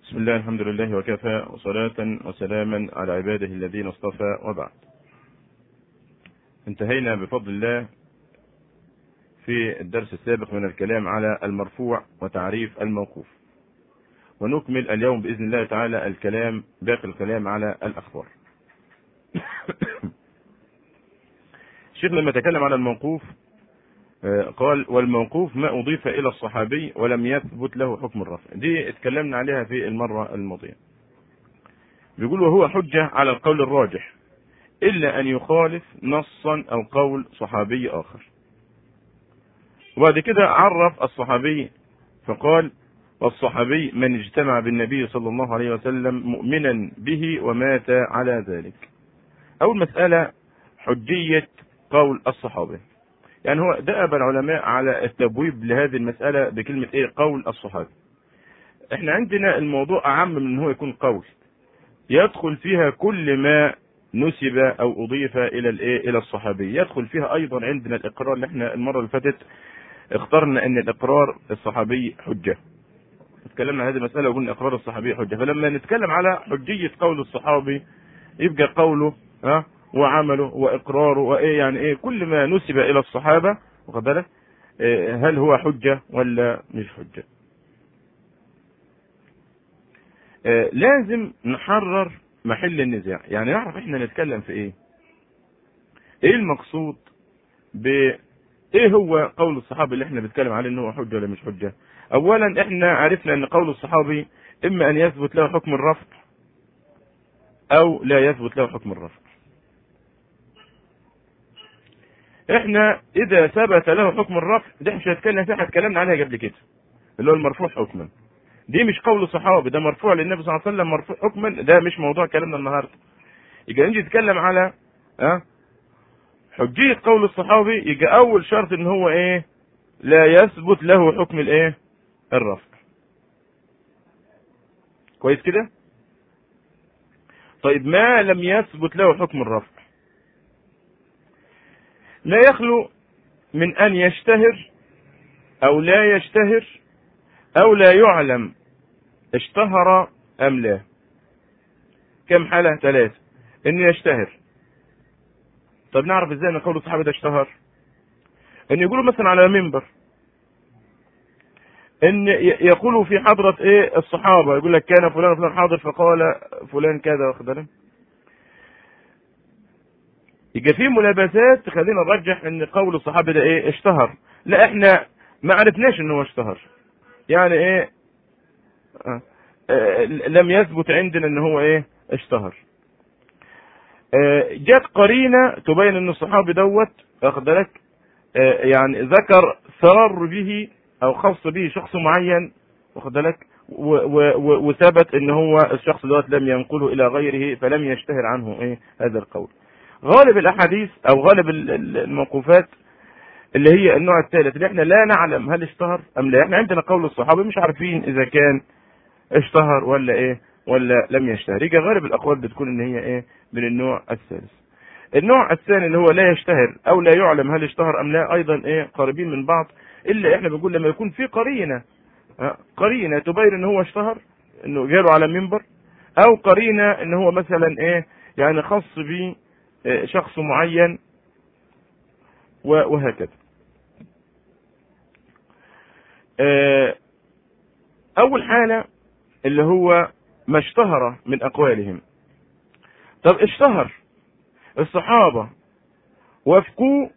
بسم الله الحمد لله وكفى وصلاة وسلاما على عباده الذين اصطفى وبعد انتهينا بفضل الله في الدرس السابق من الكلام على المرفوع وتعريف الموقوف ونكمل اليوم بإذن الله تعالى الكلام باقي الكلام على الأخبار الشيخ لما تكلم على الموقوف قال والموقوف ما أضيف إلى الصحابي ولم يثبت له حكم الرفع دي اتكلمنا عليها في المرة الماضية بيقول وهو حجة على القول الراجح إلا أن يخالف نصا أو قول صحابي آخر وبعد كده عرف الصحابي فقال والصحابي من اجتمع بالنبي صلى الله عليه وسلم مؤمنا به ومات على ذلك أول مسألة حجية قول الصحابي يعني هو دأب العلماء على التبويب لهذه المسألة بكلمة ايه قول الصحابي احنا عندنا الموضوع اعم من ان هو يكون قول يدخل فيها كل ما نسب او اضيف الى الايه الى الصحابي يدخل فيها ايضا عندنا الاقرار اللي احنا المرة اللي فاتت اخترنا ان الاقرار الصحابي حجة اتكلمنا عن هذه المسألة وقلنا اقرار الصحابي حجة فلما نتكلم على حجية قول الصحابي يبقى قوله ها وعمله واقراره وايه يعني ايه كل ما نسب الى الصحابه واخد بالك إيه هل هو حجه ولا مش حجه إيه لازم نحرر محل النزاع يعني نعرف احنا نتكلم في ايه ايه المقصود ب ايه هو قول الصحابي اللي احنا بنتكلم عليه ان هو حجه ولا مش حجه اولا احنا عرفنا ان قول الصحابي اما ان يثبت له حكم الرفض او لا يثبت له حكم الرفض احنا اذا ثبت له حكم الرفع ده مش هنتكلم فيها اتكلمنا عليها قبل كده اللي هو المرفوع حكما دي مش قول صحابي ده مرفوع للنبي صلى الله عليه وسلم مرفوع حكما ده مش موضوع كلامنا النهارده يبقى نيجي نتكلم على ها حجية قول الصحابي يبقى اول شرط ان هو ايه لا يثبت له حكم الايه الرفع كويس كده طيب ما لم يثبت له حكم الرفع لا يخلو من أن يشتهر أو لا يشتهر أو لا يعلم اشتهر أم لا كم حالة ثلاثة إن يشتهر طب نعرف إزاي أن قول الصحابة ده اشتهر إن يقولوا مثلا على منبر إن يقولوا في حضرة إيه الصحابة يقول لك كان فلان فلان حاضر فقال فلان كذا واخد بالك يبقى في ملابسات تخلينا نرجح ان قول الصحابه ده ايه اشتهر لا احنا ما عرفناش ان هو اشتهر يعني ايه آه. آه. لم يثبت عندنا ان هو ايه اشتهر آه. جت قرينه تبين ان الصحابي دوت واخد بالك يعني ذكر سر به او خص به شخص معين واخد بالك وثبت ان هو الشخص دوت لم ينقله الى غيره فلم يشتهر عنه ايه هذا القول غالب الاحاديث او غالب الموقوفات اللي هي النوع الثالث اللي احنا لا نعلم هل اشتهر ام لا احنا عندنا قول الصحابه مش عارفين اذا كان اشتهر ولا ايه ولا لم يشتهر يجي غالب الاقوال بتكون ان هي ايه من النوع الثالث النوع الثاني اللي هو لا يشتهر او لا يعلم هل اشتهر ام لا ايضا ايه قريبين من بعض الا احنا بنقول لما يكون في قرينه قرينه تبين ان هو اشتهر انه جاله على منبر او قرينه ان هو مثلا ايه يعني خاص بيه شخص معين وهكذا أول حالة اللي هو ما اشتهر من أقوالهم طب اشتهر الصحابة وافقوه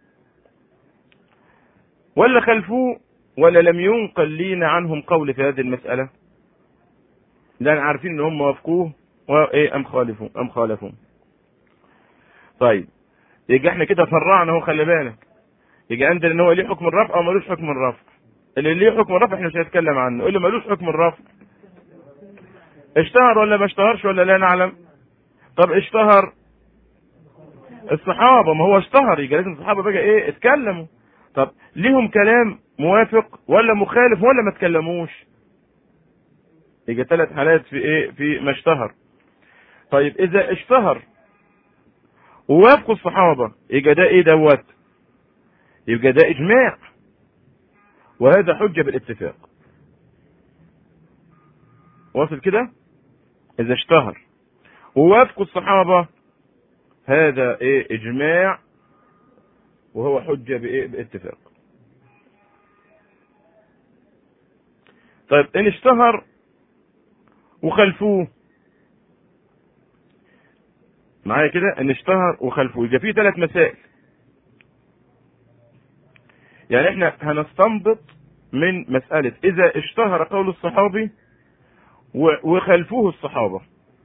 ولا خلفوه ولا لم ينقل لينا عنهم قول في هذه المسألة لأن عارفين ان هم وافقوه وايه ام خالفوا ام خالفوا طيب يبقى احنا كده فرعنا اهو خلي بالك يبقى عندنا ان هو ليه حكم الرفع او ملوش حكم الرفع اللي ليه حكم الرفع احنا مش هنتكلم عنه اللي ملوش حكم الرفع اشتهر ولا ما اشتهرش ولا لا نعلم طب اشتهر الصحابه ما هو اشتهر يبقى لازم الصحابه بقى ايه اتكلموا طب ليهم كلام موافق ولا مخالف ولا ما اتكلموش يبقى ثلاث حالات في ايه في ما اشتهر طيب اذا اشتهر ووافقوا الصحابه يبقى ده ايه دوت يبقى ده اجماع وهذا حجه بالاتفاق واصل كده اذا اشتهر ووافقوا الصحابة هذا ايه اجماع وهو حجة بايه باتفاق طيب ان اشتهر وخلفوه معايا كده ان اشتهر وخلفوه يبقى في ثلاث مسائل يعني احنا هنستنبط من مسألة إذا اشتهر قول الصحابي وخلفوه الصحابة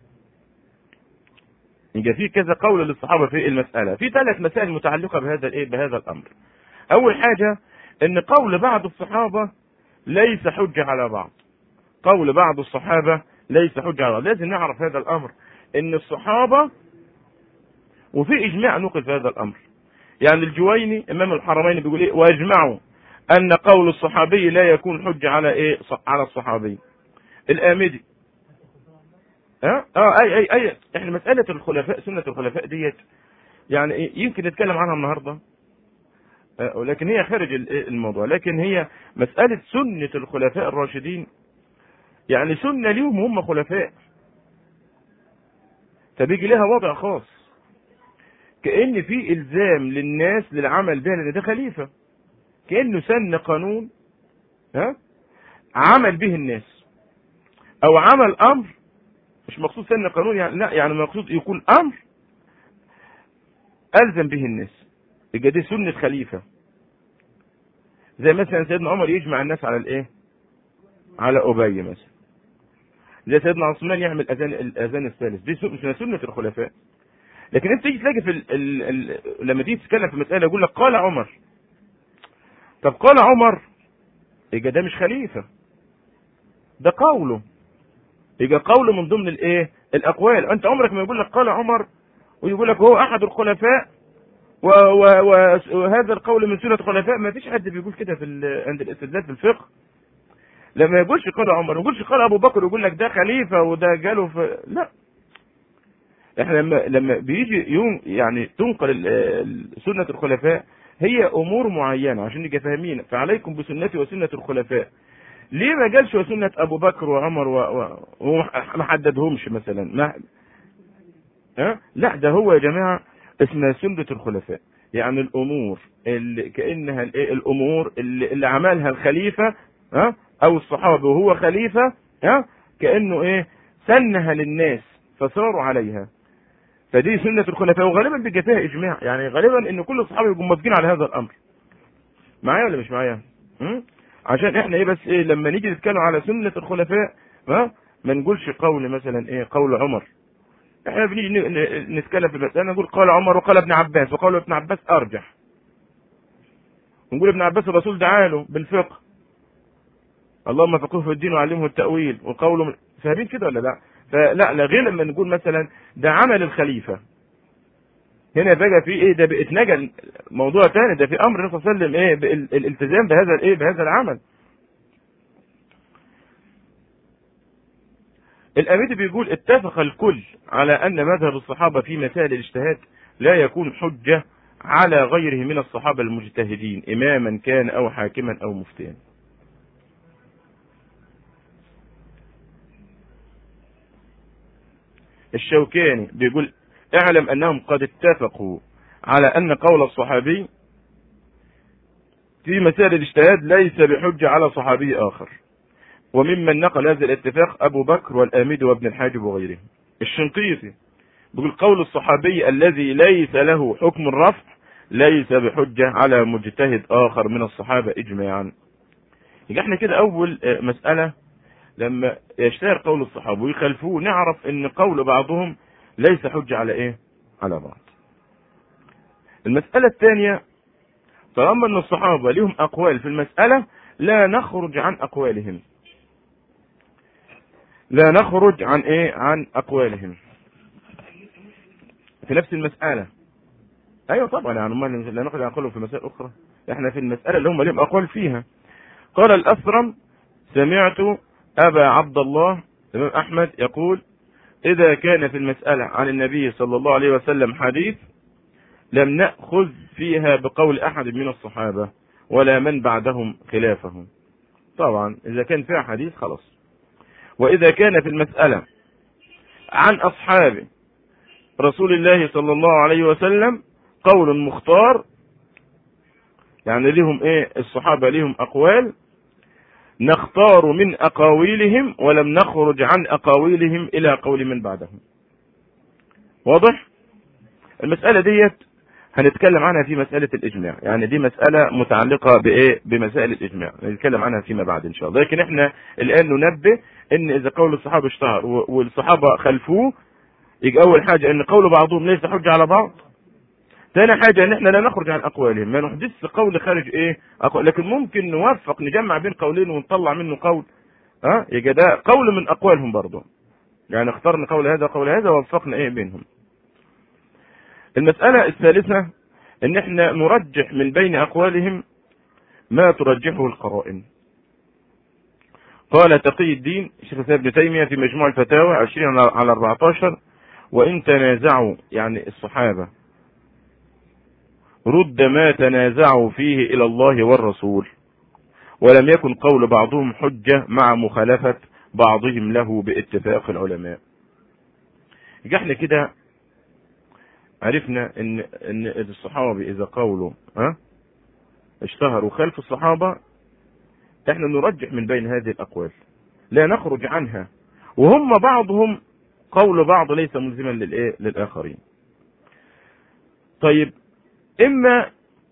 يبقى في كذا قول للصحابة في المسألة في ثلاث مسائل متعلقة بهذا الايه بهذا الأمر أول حاجة إن قول بعض الصحابة ليس حجة على بعض قول بعض الصحابة ليس حجة على بعض لازم نعرف هذا الأمر إن الصحابة وفي إجماع نقل في هذا الأمر يعني الجويني إمام الحرمين بيقول إيه ويجمعوا أن قول الصحابي لا يكون حجة على إيه على الصحابي الآمدي ها اه اي اي اي احنا مساله الخلفاء سنه الخلفاء ديت يعني إيه يمكن نتكلم عنها النهارده آه ولكن هي خارج الموضوع لكن هي مساله سنه الخلفاء الراشدين يعني سنه ليهم هم خلفاء فبيجي لها وضع خاص كان في الزام للناس للعمل بها لان ده خليفه كانه سن قانون ها عمل به الناس او عمل امر مش مقصود سن قانون يعني لا يعني مقصود يكون امر الزم به الناس يبقى دي سنه خليفه زي مثلا سيدنا عمر يجمع الناس على الايه على ابي مثلا زي سيدنا عثمان يعمل اذان الاذان الثالث دي سنه سنه الخلفاء لكن انت تيجي تلاقي في ال ال ال لما تيجي تتكلم في مساله يقول لك قال عمر طب قال عمر يبقى ده مش خليفه ده قوله يبقى قول من ضمن الايه الاقوال انت عمرك ما يقول لك قال عمر ويقول لك هو احد الخلفاء و و و وهذا القول من سنه الخلفاء ما فيش حد بيقول كده في عند الاستدلال في الفقه لما يقولش قال عمر ما يقولش قال ابو بكر يقول لك ده خليفه وده جاله في لا احنا لما لما بيجي يوم يعني تنقل سنه الخلفاء هي امور معينه عشان نبقى فاهمين فعليكم بسنتي وسنه الخلفاء ليه ما قالش وسنة أبو بكر وعمر وما حددهمش مثلا ما ها لا ده هو يا جماعة اسمها سنة الخلفاء يعني الأمور اللي كأنها الأمور اللي, اللي عملها الخليفة ها أو الصحابة وهو خليفة ها كأنه إيه سنها للناس فصاروا عليها فدي سنة الخلفاء وغالبا بيجي فيها إجماع يعني غالبا إن كل الصحابة يبقوا موافقين على هذا الأمر معايا ولا مش معايا؟ عشان احنا ايه بس ايه لما نيجي نتكلم على سنة الخلفاء ها ما نقولش قول مثلا ايه قول عمر احنا بنيجي نتكلم في المسألة نقول قال عمر وقال ابن عباس وقال ابن عباس ارجح ونقول ابن عباس الرسول دعاله بالفقه اللهم فقهه في الدين وعلمه التأويل وقوله فاهمين كده ولا لا؟ فلا لا غير لما نقول مثلا ده عمل الخليفة هنا بقى في ايه ده اتنجل موضوع تاني ده في امر النبي صلى الله عليه وسلم ايه الالتزام بهذا الايه بهذا العمل الأميدي بيقول اتفق الكل على أن مذهب الصحابة في مسائل الاجتهاد لا يكون حجة على غيره من الصحابة المجتهدين إماما كان أو حاكما أو مفتيا الشوكاني بيقول اعلم انهم قد اتفقوا على ان قول الصحابي في مسائل الاجتهاد ليس بحجة على صحابي اخر وممن نقل هذا الاتفاق ابو بكر والاميد وابن الحاجب وغيرهم الشنقيطي بيقول قول الصحابي الذي ليس له حكم الرفع ليس بحجة على مجتهد اخر من الصحابة اجماعا يبقى احنا كده اول مسألة لما يشتهر قول الصحابة ويخالفوه نعرف ان قول بعضهم ليس حجة على ايه على بعض المسألة الثانية طالما ان الصحابة لهم اقوال في المسألة لا نخرج عن اقوالهم لا نخرج عن ايه عن اقوالهم في نفس المسألة ايوه طبعا يعني ما لا نخرج عن اقوالهم في مسائل اخرى احنا في المسألة اللي هم لهم اقوال فيها قال الاسرم سمعت ابا عبد الله الامام احمد يقول إذا كان في المسألة عن النبي صلى الله عليه وسلم حديث لم نأخذ فيها بقول أحد من الصحابة ولا من بعدهم خلافهم طبعا إذا كان فيها حديث خلاص وإذا كان في المسألة عن أصحاب رسول الله صلى الله عليه وسلم قول مختار يعني لهم ايه الصحابة لهم أقوال نختار من أقاويلهم ولم نخرج عن أقاويلهم إلى قول من بعدهم واضح المسألة ديت هنتكلم عنها في مسألة الإجماع يعني دي مسألة متعلقة بإيه بمسائل الإجماع نتكلم عنها فيما بعد إن شاء الله لكن إحنا الآن ننبه إن إذا قول الصحابة اشتهر والصحابة خلفوه يجي أول حاجة إن قول بعضهم ليس حجة على بعض ثاني حاجة إن إحنا لا نخرج عن أقوالهم ما نحدث قول خارج إيه أقوال لكن ممكن نوفق نجمع بين قولين ونطلع منه قول ها أه؟ يبقى ده قول من أقوالهم برضه يعني اخترنا قول هذا وقول هذا ووفقنا إيه بينهم المسألة الثالثة ان احنا نرجح من بين اقوالهم ما ترجحه القرائن قال تقي الدين الشيخ ابن تيمية في مجموع الفتاوى 20 على 14 وإن تنازعوا يعني الصحابة رد ما تنازعوا فيه إلى الله والرسول ولم يكن قول بعضهم حجة مع مخالفة بعضهم له باتفاق العلماء يبقى احنا كده عرفنا ان ان الصحابي اذا قولوا ها اشتهروا خلف الصحابه احنا نرجح من بين هذه الاقوال لا نخرج عنها وهم بعضهم قول بعض ليس ملزما للايه للاخرين طيب اما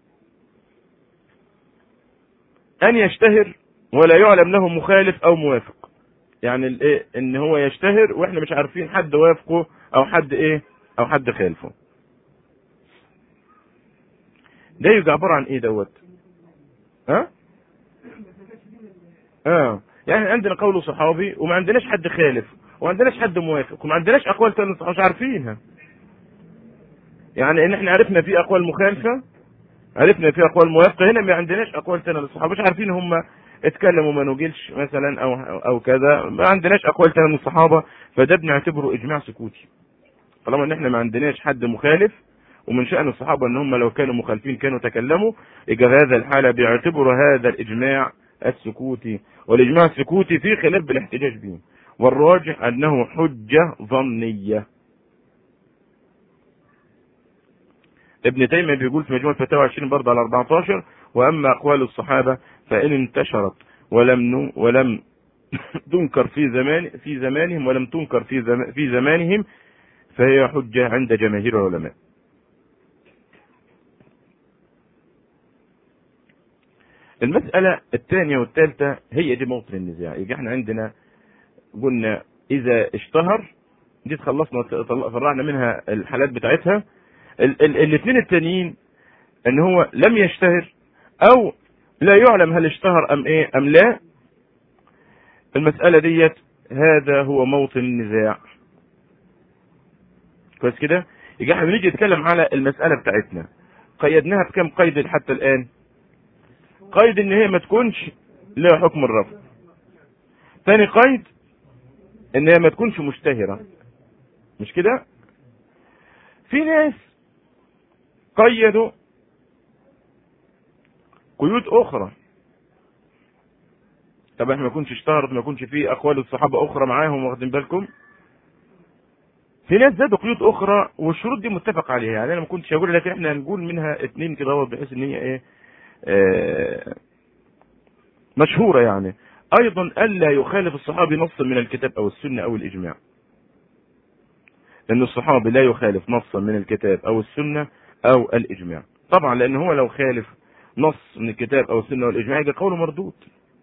ان يشتهر ولا يعلم له مخالف او موافق يعني الايه ان هو يشتهر واحنا مش عارفين حد وافقه او حد ايه او حد خالفه ده يبقى عباره عن ايه دوت ها اه يعني عندنا قول صحابي وما عندناش حد خالف وما عندناش حد موافق وما عندناش اقوال ثانيه مش عارفينها يعني ان احنا عرفنا في اقوال مخالفه عرفنا في اقوال موافقه هنا ما عندناش اقوال ثانيه للصحابه مش عارفين هم اتكلموا ما نجلش مثلا او او كذا ما عندناش اقوال ثانيه من الصحابه فده بنعتبره اجماع سكوتي طالما ان احنا ما عندناش حد مخالف ومن شأن الصحابة ان هم لو كانوا مخالفين كانوا تكلموا يبقى هذا الحالة بيعتبروا هذا الاجماع السكوتي والاجماع السكوتي في خلاف بالاحتجاج به والراجح انه حجة ظنية ابن تيمية بيقول في مجموع الفتاوى 20 برضه على 14 واما اقوال الصحابة فان انتشرت ولم ولم تنكر في زمان في زمانهم ولم تنكر في زمان في زمانهم فهي حجة عند جماهير العلماء المسألة الثانية والثالثة هي دي موطن النزاع يبقى احنا عندنا قلنا إذا اشتهر دي تخلصنا فرعنا منها الحالات بتاعتها الاثنين التانيين ان هو لم يشتهر او لا يعلم هل اشتهر ام ايه ام لا المسألة ديت هذا هو موطن النزاع كويس كده يبقى احنا بنيجي نتكلم على المسألة بتاعتنا قيدناها بكم قيد حتى الآن قيد ان هي ما تكونش لها حكم الرفض ثاني قيد ان هي ما تكونش مشتهرة مش كده في ناس قيدوا قيود اخرى طب احنا ما يكونش اشتهرت ما يكونش في اقوال الصحابه اخرى معاهم واخدين بالكم في ناس زادوا قيود اخرى والشروط دي متفق عليها يعني انا ما كنتش هقول لكن احنا هنقول منها اتنين كده بحيث ان هي ايه آه مشهوره يعني ايضا الا يخالف الصحابي نصا من الكتاب او السنه او الاجماع ان الصحابي لا يخالف نصا من الكتاب او السنه او الاجماع طبعا لان هو لو خالف نص من الكتاب او السنه والاجماع يبقى قوله مردود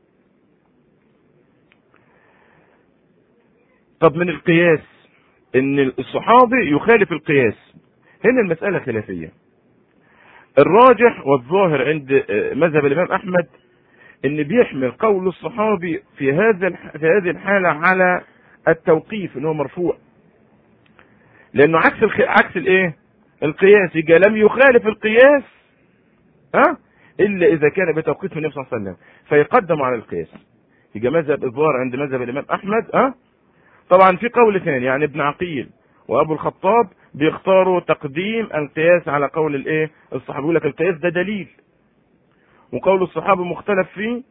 طب من القياس ان الصحابي يخالف القياس هنا المسألة خلافية الراجح والظاهر عند مذهب الامام احمد ان بيحمل قول الصحابي في هذا في هذه الحالة على التوقيف ان هو مرفوع لانه عكس الخ... عكس الايه القياس يبقى لم يخالف القياس ها الا اذا كان بتوقيف النبي صلى الله عليه وسلم فيقدم على القياس يبقى مذهب الظاهر عند مذهب الامام احمد ها طبعا في قول ثاني يعني ابن عقيل وابو الخطاب بيختاروا تقديم القياس على قول الايه الصحابي يقول لك القياس ده دليل وقول الصحابه مختلف فيه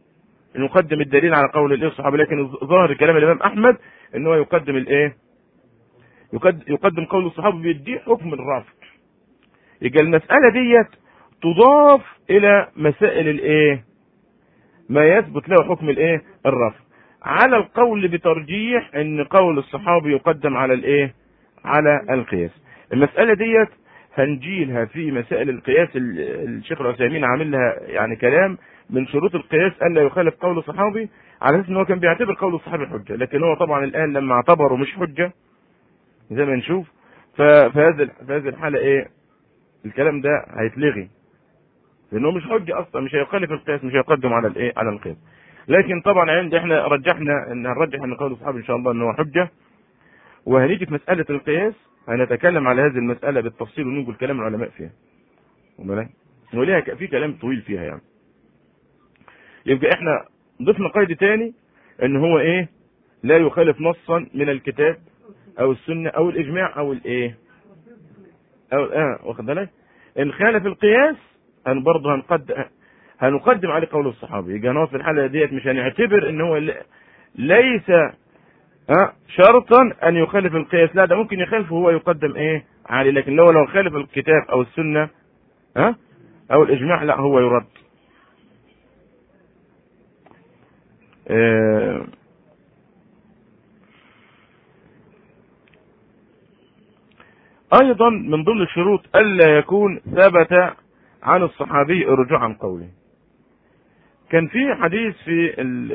نقدم الدليل على قول الايه الصحابي لكن ظاهر كلام الامام احمد ان هو يقدم الايه يقدم قول الصحابي بيديه حكم الرفع يبقى المساله ديت تضاف الى مسائل الايه ما يثبت له حكم الايه الرفع على القول بترجيح ان قول الصحابي يقدم على الايه على القياس المساله ديت هنجيلها في مسائل القياس الشيخ العثيمين عامل لها يعني كلام من شروط القياس الا يخالف قول الصحابي على اساس ان هو كان بيعتبر قول الصحابي حجه لكن هو طبعا الان لما اعتبره مش حجه زي ما نشوف ففي هذه في هذه الحاله ايه الكلام ده هيتلغي لانه مش حجه اصلا مش هيخالف القياس مش هيقدم على الايه على القياس لكن طبعا عند احنا رجحنا ان هنرجح ان قول الصحابي ان شاء الله ان هو حجه وهنيجي في مساله القياس هنتكلم على هذه المساله بالتفصيل وننقل كلام العلماء فيها وليها في كلام طويل فيها يعني يبقى احنا ضفنا قيد تاني ان هو ايه لا يخالف نصا من الكتاب او السنه او الاجماع او الايه او اه واخد بالك ان خالف القياس هن برضه هنقدم هنقدم عليه قول الصحابي يبقى في الحاله ديت مش هنعتبر ان هو ليس ها شرطا ان يخالف القياس لا ده ممكن يخالف وهو يقدم ايه عليه لكن لو لو خالف الكتاب او السنه ها او الاجماع لا هو يرد آه ايضا من ضمن الشروط الا يكون ثبت عن الصحابي الرجوع عن قوله كان في حديث في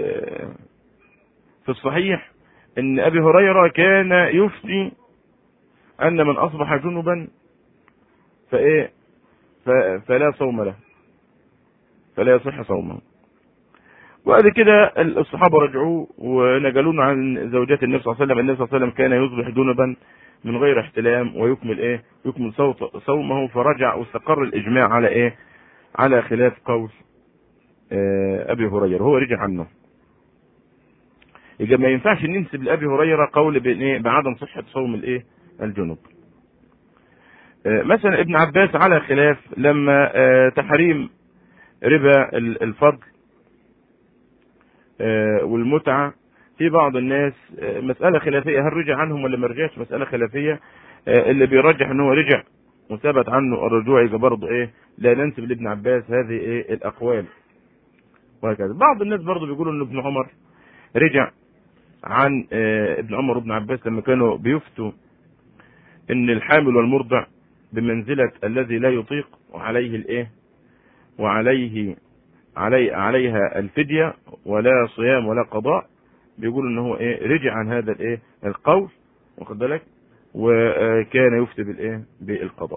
في الصحيح ان ابي هريره كان يفتي ان من اصبح جنبا فايه فلا صوم له فلا يصح صومه وبعد كده الصحابه رجعوا ونقلونا عن زوجات النبي صلى الله عليه وسلم النبي صلى الله عليه وسلم كان يصبح جنبا من غير احتلام ويكمل ايه يكمل صوت صومه فرجع واستقر الاجماع على ايه على خلاف قول ابي هريره هو رجع عنه يبقى ما ينفعش ننسب لابي هريره قول بعدم صحه صوم الايه الجنوب مثلا ابن عباس على خلاف لما تحريم ربا الفضل والمتعه في بعض الناس مساله خلافيه هل رجع عنهم ولا ما رجعش مساله خلافيه اللي بيرجح ان هو رجع وثبت عنه الرجوع يبقى برضه ايه لا ننسب لابن عباس هذه ايه الاقوال وهكذا بعض الناس برضه بيقولوا ان ابن عمر رجع عن ابن عمر وابن عباس لما كانوا بيفتوا ان الحامل والمرضع بمنزلة الذي لا يطيق وعليه الايه وعليه علي عليها الفدية ولا صيام ولا قضاء بيقولوا ان هو ايه رجع عن هذا الايه القول واخد بالك وكان يفتي بالايه بالقضاء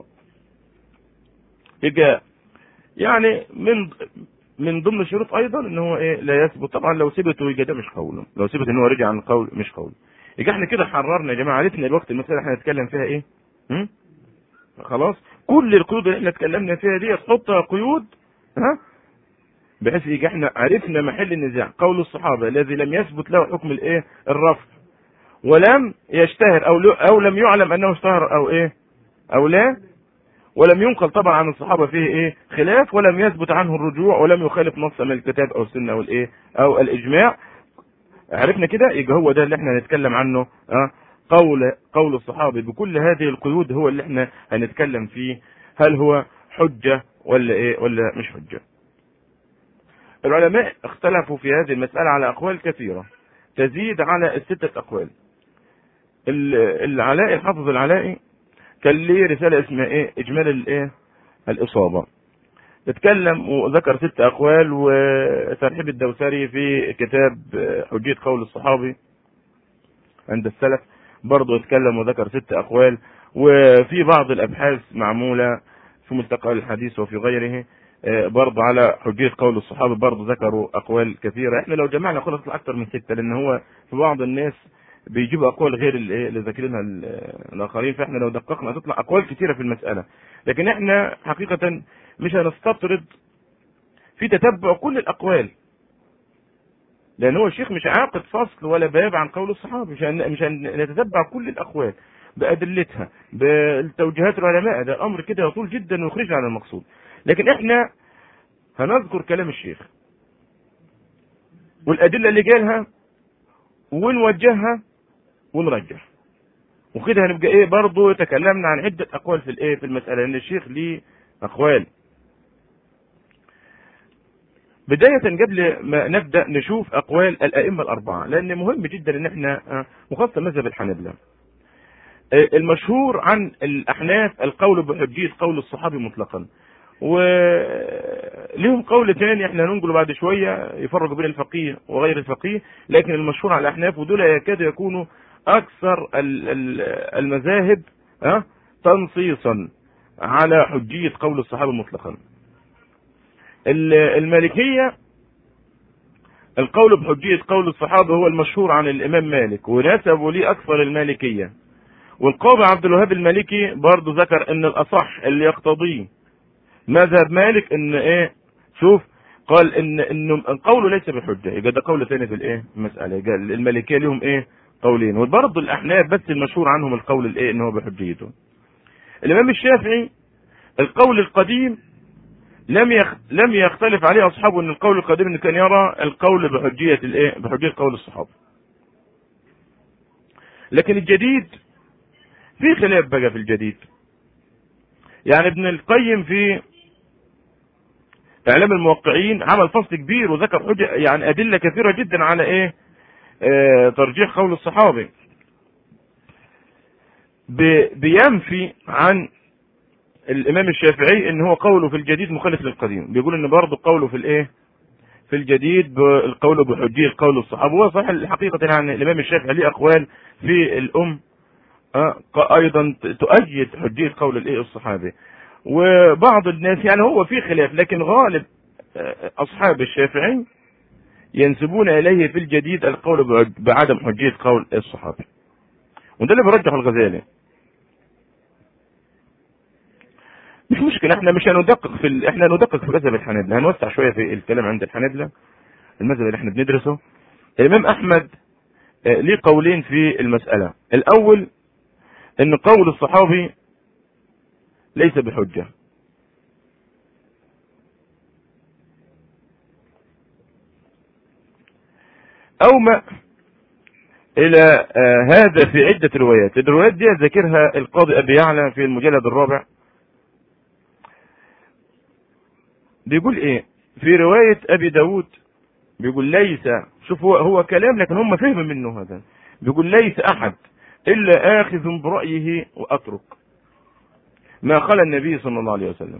يبقى يعني من من ضمن الشروط ايضا ان هو ايه لا يثبت طبعا لو ثبت يبقى ده مش قوله لو ثبت ان هو رجع عن القول مش قوله يبقى احنا كده حررنا يا جماعه عرفنا الوقت المساله احنا هنتكلم فيها ايه هم؟ خلاص كل القيود اللي احنا اتكلمنا فيها دي تحطها قيود ها بحيث يجي احنا عرفنا محل النزاع قول الصحابه الذي لم يثبت له حكم الايه الرفض ولم يشتهر او او لم يعلم انه اشتهر او ايه او لا ولم ينقل طبعا عن الصحابه فيه ايه خلاف ولم يثبت عنه الرجوع ولم يخالف نص من الكتاب او السنه او الايه او الاجماع عرفنا كده يبقى هو ده اللي احنا هنتكلم عنه اه قول قول الصحابه بكل هذه القيود هو اللي احنا هنتكلم فيه هل هو حجه ولا ايه ولا مش حجه العلماء اختلفوا في هذه المساله على اقوال كثيره تزيد على الستة أقوال العلائي الحافظ العلائي كان ليه رسالة اسمها ايه اجمال الايه الاصابة اتكلم وذكر ست اقوال وترحيب الدوسري في كتاب حجية قول الصحابي عند السلف برضه اتكلم وذكر ست اقوال وفي بعض الابحاث معمولة في ملتقى الحديث وفي غيره برضه على حجية قول الصحابة برضه ذكروا أقوال كثيرة احنا لو جمعنا قول تطلع أكثر من ستة لأن هو في بعض الناس بيجيبوا أقوال غير اللي ذاكرينها الآخرين فاحنا لو دققنا هتطلع أقوال كثيرة في المسألة لكن احنا حقيقة مش هنستطرد في تتبع كل الأقوال لأن هو الشيخ مش عاقد فصل ولا باب عن قول الصحابة مش مش هنتتبع كل الأقوال بأدلتها بالتوجيهات العلماء ده أمر كده يطول جدا ويخرجنا عن المقصود لكن احنا هنذكر كلام الشيخ والادله اللي جالها ونوجهها ونرجح وكده هنبقى ايه برضه تكلمنا عن عده اقوال في الايه في المساله لان الشيخ ليه اقوال بداية قبل ما نبدأ نشوف أقوال الأئمة الأربعة لأن مهم جدا إن إحنا وخاصة مذهب الحنابلة المشهور عن الأحناف القول بحجية قول الصحابي مطلقا وليهم قول ثاني احنا هننقله بعد شوية يفرقوا بين الفقيه وغير الفقيه لكن المشهور على الأحناف ودول يكاد يكونوا أكثر المذاهب تنصيصا على حجية قول الصحابة مطلقا المالكية القول بحجية قول الصحابة هو المشهور عن الإمام مالك ونسبوا ليه أكثر المالكية والقاضي عبد الوهاب المالكي برضه ذكر ان الاصح اللي يقتضيه مذهب مالك ان ايه شوف قال ان انه القول ليس بحجه يبقى ده قول ثاني في الايه المساله قال المالكيه لهم ايه قولين وبرضه الاحناف بس المشهور عنهم القول الايه ان هو بحجيته الامام الشافعي القول القديم لم يخ... لم يختلف عليه اصحابه ان القول القديم انه كان يرى القول بحجيه الايه بحجيه قول الصحابه لكن الجديد في خلاف بقى في الجديد يعني ابن القيم في اعلام الموقعين عمل فصل كبير وذكر حجة يعني ادلة كثيرة جدا على ايه اه ترجيح قول الصحابي بينفي عن الامام الشافعي ان هو قوله في الجديد مخالف للقديم بيقول ان برضه قوله في الايه في الجديد القول بحجية قول الصحابة هو صحيح الحقيقة يعني الامام الشافعي ليه اقوال في الام ايضا تؤيد حجيه قول الايه الصحابي وبعض الناس يعني هو في خلاف لكن غالب اصحاب الشافعي ينسبون اليه في الجديد القول بعدم حجيه قول الصحابي وده اللي بيرجح الغزالي مش مشكلة احنا مش هندقق في ال... احنا ندقق في مذهب الحنابلة هنوسع شوية في الكلام عند الحنابلة المذهب اللي احنا بندرسه الامام احمد ليه قولين في المسألة الاول ان قول الصحابي ليس بحجة او ما الى آه هذا في عدة روايات الروايات دي ذكرها القاضي ابي يعلى في المجلد الرابع بيقول ايه في رواية ابي داود بيقول ليس شوف هو, هو كلام لكن هم فهموا منه هذا بيقول ليس احد إلا آخذ برأيه وأترك ما خلى النبي صلى الله عليه وسلم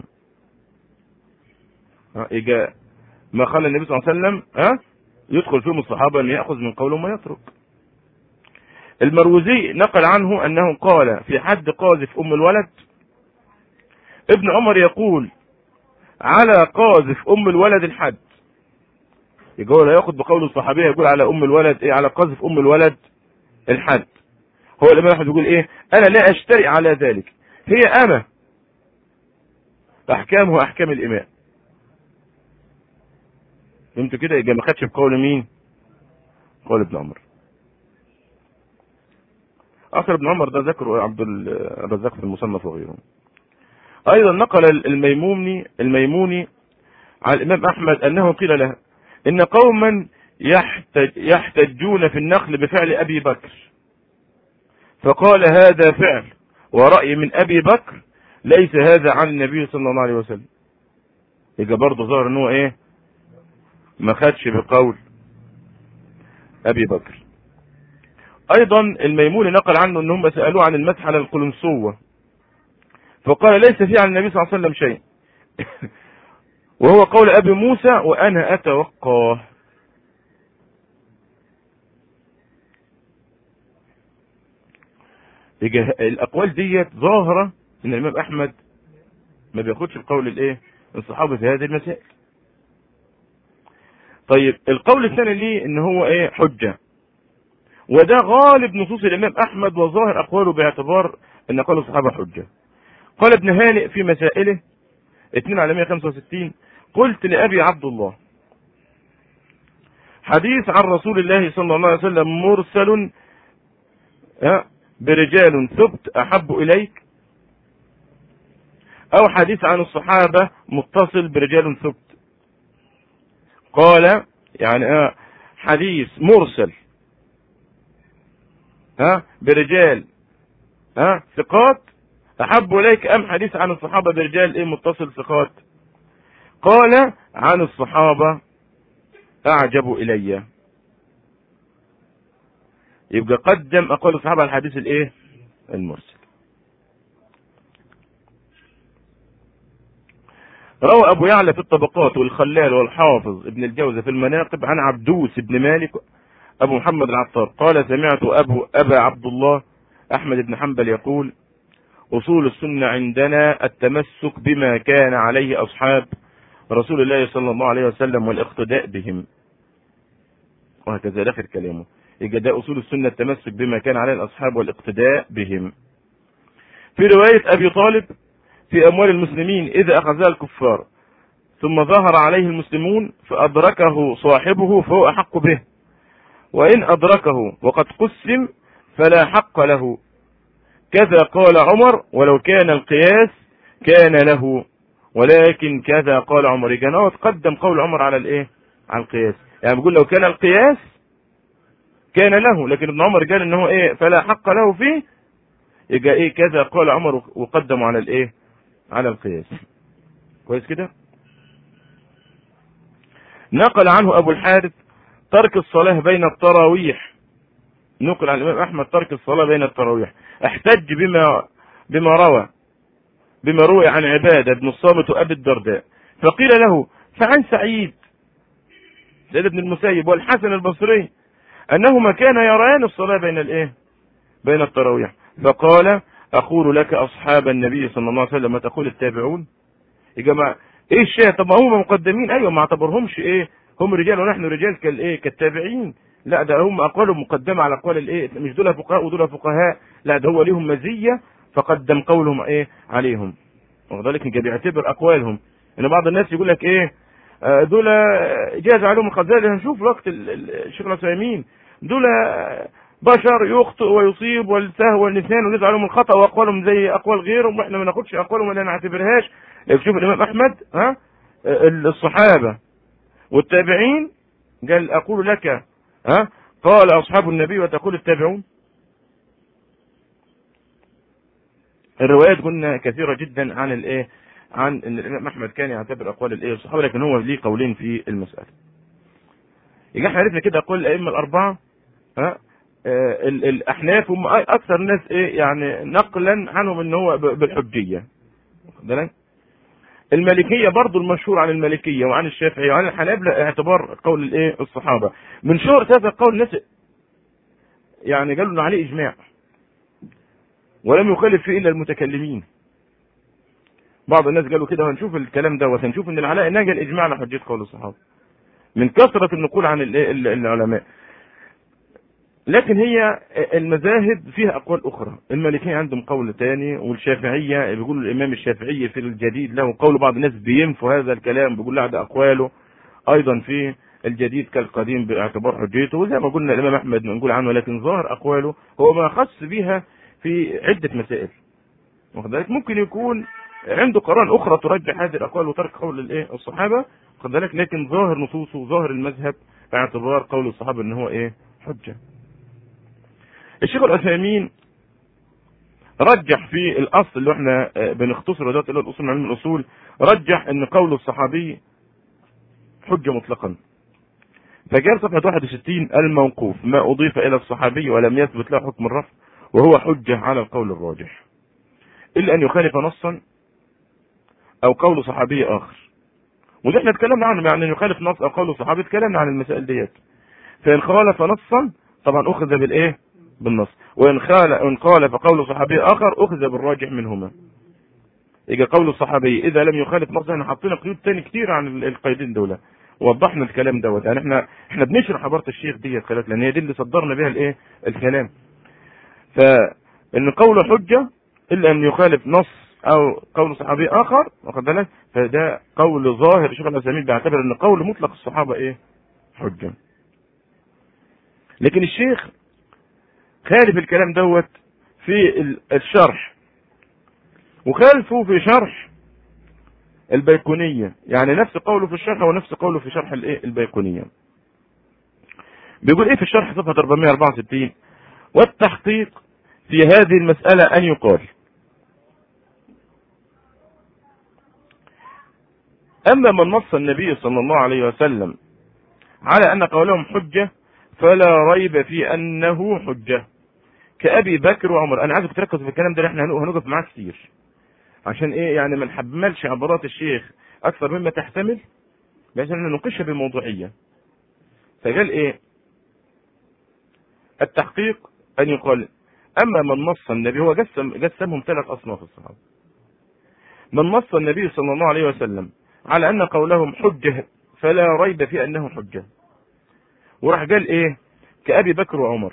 إجا ما خلى النبي صلى الله عليه وسلم ها يدخل فيهم الصحابة أن يأخذ من قوله ما يترك المروزي نقل عنه أنه قال في حد قاذف أم الولد ابن عمر يقول على قاذف أم الولد الحد يقول لا يأخذ بقول الصحابية يقول على أم الولد إيه على قاذف أم الولد الحد هو الامام احمد يقول ايه انا لا اشتري على ذلك هي امه احكامه احكام الامام فهمتوا كده يبقى ما خدش بقول مين قول ابن عمر اخر ابن عمر ده ذكره عبد الرزاق في المصنف وغيره ايضا نقل الميموني الميموني على الامام احمد انه قيل له ان قوما يحتج يحتجون في النخل بفعل ابي بكر فقال هذا فعل ورأي من أبي بكر ليس هذا عن النبي صلى الله عليه وسلم يبقى برضه ظهر ان هو ايه ما خدش بقول ابي بكر ايضا الميموني نقل عنه ان هم سالوه عن المسح على القلنسوه فقال ليس فيه عن النبي صلى الله عليه وسلم شيء وهو قول ابي موسى وانا اتوقاه الاقوال ديت ظاهره ان الامام احمد ما بياخدش القول الايه الصحابه في هذه المسائل طيب القول الثاني ليه ان هو ايه حجه وده غالب نصوص الامام احمد وظاهر اقواله باعتبار ان قول الصحابه حجه قال ابن هانئ في مسائله 2 على 165 قلت لابي عبد الله حديث عن رسول الله صلى الله عليه وسلم مرسل برجال ثبت احب اليك او حديث عن الصحابة متصل برجال ثبت قال يعني حديث مرسل ها برجال ها ثقات احب اليك ام حديث عن الصحابه برجال ايه متصل ثقات قال عن الصحابه اعجب الي يبقى قدم اقوال الصحابه على الحديث الايه المرسل روى أبو يعلى في الطبقات والخلال والحافظ ابن الجوزة في المناقب عن عبدوس بن مالك أبو محمد العطار قال سمعت أبو أبا عبد الله أحمد بن حنبل يقول أصول السنة عندنا التمسك بما كان عليه أصحاب رسول الله صلى الله عليه وسلم والاقتداء بهم وهكذا داخل كلامه يبقى ده أصول السنة التمسك بما كان عليه الأصحاب والاقتداء بهم في رواية أبي طالب في أموال المسلمين إذا أخذها الكفار ثم ظهر عليه المسلمون فأدركه صاحبه فهو أحق به وإن أدركه وقد قسم فلا حق له كذا قال عمر ولو كان القياس كان له ولكن كذا قال عمر كان هو تقدم قول عمر على الايه على القياس يعني بيقول لو كان القياس كان له لكن ابن عمر قال ان هو ايه فلا حق له فيه يبقى ايه كذا قال عمر وقدم على الايه على القياس كويس كده نقل عنه ابو الحارث ترك الصلاة بين التراويح نقل عن الامام احمد ترك الصلاة بين التراويح احتج بما بما روى بما روي عن عبادة بن الصامت وابي الدرداء فقيل له فعن سعيد سيد بن المسيب والحسن البصري انهما كانا يريان الصلاة بين الايه بين التراويح فقال اقول لك اصحاب النبي صلى الله عليه وسلم ما تقول التابعون يا جماعه ايه الشيء طب ما هم مقدمين ايوه ما اعتبرهمش ايه هم رجال ونحن رجال كالايه كالتابعين لا ده هم اقوالهم مقدمه على اقوال الايه مش دول فقهاء ودول فقهاء لا ده هو ليهم مزيه فقدم قولهم ايه عليهم وذلك كان بيعتبر اقوالهم ان بعض الناس يقول لك ايه آه، دول جاز عليهم الغزالي هنشوف وقت ال- ال- الشيخ العثيمين دول بشر يخطئ ويصيب والسهو والنسيان ونزع عليهم الخطا واقوالهم زي اقوال غيرهم واحنا ما ناخدش اقوالهم ولا نعتبرهاش لو شوف الامام احمد ها آه، الصحابه والتابعين قال اقول لك ها قال اصحاب النبي وتقول التابعون الروايات قلنا كثيره جدا عن الايه عن ان الامام احمد كان يعتبر اقوال الايه الصحابه لكن هو ليه قولين في المساله يبقى احنا عرفنا كده اقوال الائمه الاربعه ها آه، ال- الاحناف هم اكثر الناس ايه يعني نقلا عنهم ان هو ب- بالحجيه واخد بالك؟ المالكيه برضو المشهور عن المالكيه وعن الشافعيه وعن الحنابله اعتبار قول الايه الصحابه من شهرة هذا القول الناس يعني قالوا انه عليه اجماع ولم يخالف فيه الا المتكلمين بعض الناس قالوا كده وهنشوف الكلام ده وهنشوف ان العلاء نقل اجماع على حجيه قول الصحابه من كثره النقول عن ال- ال- العلماء لكن هي المذاهب فيها اقوال اخرى المالكيه عندهم قول ثاني والشافعيه بيقولوا الامام الشافعي في الجديد له قول بعض الناس بينفوا هذا الكلام بيقول لا ده اقواله ايضا في الجديد كالقديم باعتبار حجيته وزي ما قلنا الامام احمد نقول عنه لكن ظاهر اقواله هو ما خص بها في عده مسائل واخد بالك ممكن يكون عنده قرائن اخرى ترجح هذه الاقوال وترك قول الايه الصحابه واخد بالك لكن ظاهر نصوصه ظاهر المذهب باعتبار قول الصحابه ان هو ايه حجه الشيخ العثيمين رجح في الاصل اللي احنا آه، بنختصره دلوقتي اللي هو الاصول من علم الاصول رجح ان قول الصحابي حجه مطلقا فجاء صفحه 61 الموقوف ما اضيف الى الصحابي ولم يثبت له حكم الرفع وهو حجه على القول الراجح الا ان يخالف نصا او قول صحابي اخر وده احنا اتكلمنا عنه يعني ان يخالف نص او قول صحابي اتكلمنا عن المسائل ديت فان خالف نصا طبعا اخذ بالايه بالنص وان خال ان قال فقول صحابي اخر اخذ بالراجح منهما يجي قول الصحابي اذا لم يخالف نص احنا حاطين قيود تاني كتير عن ال- القيدين دول وضحنا الكلام دوت يعني احنا احنا بنشرح عباره الشيخ ديت خلاص لان هي دي اللي صدرنا بها الايه الكلام فان قول حجه الا ان يخالف نص او قول صحابي اخر واخد بالك فده قول ظاهر الشيخ العثيمين بيعتبر ان قول مطلق الصحابه ايه حجه لكن الشيخ خالف الكلام دوت في ال- الشرح وخالفه في شرح البيكونية يعني نفس قوله في الشرح ونفس قوله في شرح الايه البيكونية بيقول ايه في الشرح صفحة 464 والتحقيق في هذه المسألة ان يقال اما من نص النبي صلى الله عليه وسلم على ان قولهم حجة فلا ريب في انه حجة كأبي بكر وعمر انا عايزك تركز في الكلام ده احنا هنقف معاه كتير عشان ايه يعني ما نحملش عبارات الشيخ اكثر مما تحتمل بحيث ان نناقشها بموضوعيه فقال ايه التحقيق ان يقال اما من نص النبي هو قسم قسمهم ثلاث اصناف الصحابه من نص النبي صلى الله عليه وسلم على ان قولهم حجه فلا ريب في انه حجه وراح قال ايه كابي بكر وعمر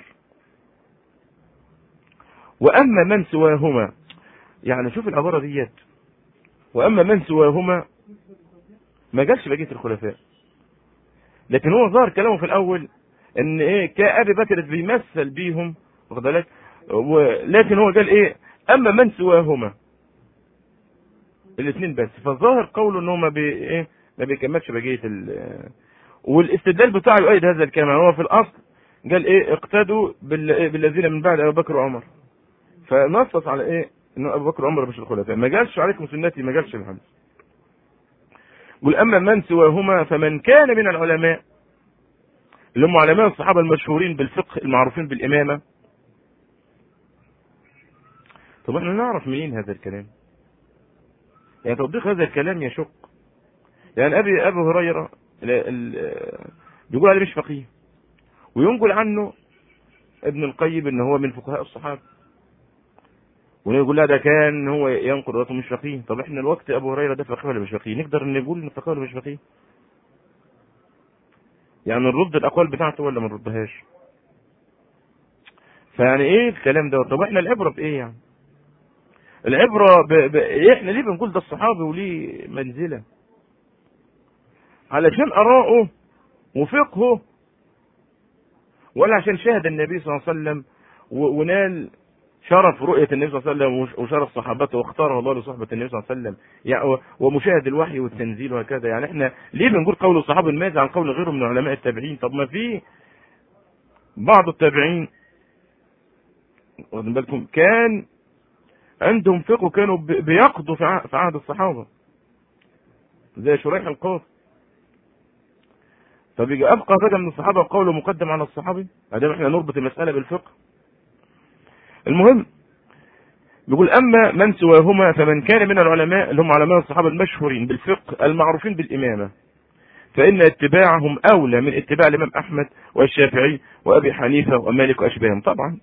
واما من سواهما يعني شوف العباره ديت واما من سواهما ما قالش بقيه الخلفاء لكن هو ظهر كلامه في الاول ان ايه كابي بكر بيمثل بيهم واخد بالك ولكن هو قال ايه اما من سواهما الاثنين بس فالظاهر قوله ان هو ما بي ايه ما بيكملش بقيه ال والاستدلال بتاعه يؤيد هذا الكلام هو في الاصل قال ايه اقتدوا بالذين من بعد ابي بكر وعمر فنصص على ايه انه ابو بكر وعمر مش الخلفاء ما قالش عليكم سنتي ما قالش الحديث قل اما من سواهما فمن كان من العلماء اللي هم علماء الصحابه المشهورين بالفقه المعروفين بالامامه طب احنا نعرف منين هذا الكلام يعني توضيح هذا الكلام يشق يعني ابي ابي هريره بيقول عليه مش فقيه وينقل عنه ابن القيم ان هو من فقهاء الصحابه ويقول لا ده كان هو ينقل روايته مش فقيه طب احنا الوقت ابو هريره ده فقيه ولا مش فقيه نقدر نقول ان فقيه ولا مش فقيه يعني نرد الاقوال بتاعته ولا ما نردهاش فيعني ايه الكلام ده طب احنا العبره بايه يعني العبره ب... ب... احنا ليه بنقول ده الصحابي وليه منزله علشان اراءه وفقهه ولا عشان شاهد النبي صلى الله عليه وسلم و... ونال شرف رؤية النبي صلى الله عليه وسلم وشرف صحابته واختاره الله لصحبة النبي صلى الله عليه وسلم يعني ومشاهد الوحي والتنزيل وهكذا يعني احنا ليه بنقول قول الصحابة الماذا عن قول غيره من علماء التابعين طب ما في بعض التابعين واخدين بالكم كان عندهم فقه كانوا بيقضوا في عهد الصحابة زي شريح القاضي طب يجي ابقى بقى من الصحابه قوله مقدم على الصحابي ادام احنا نربط المساله بالفقه المهم بيقول اما من سواهما فمن كان من العلماء اللي هم علماء الصحابه المشهورين بالفقه المعروفين بالامامه فان اتباعهم اولى من اتباع الامام احمد والشافعي وابي حنيفه ومالك واشباههم طبعا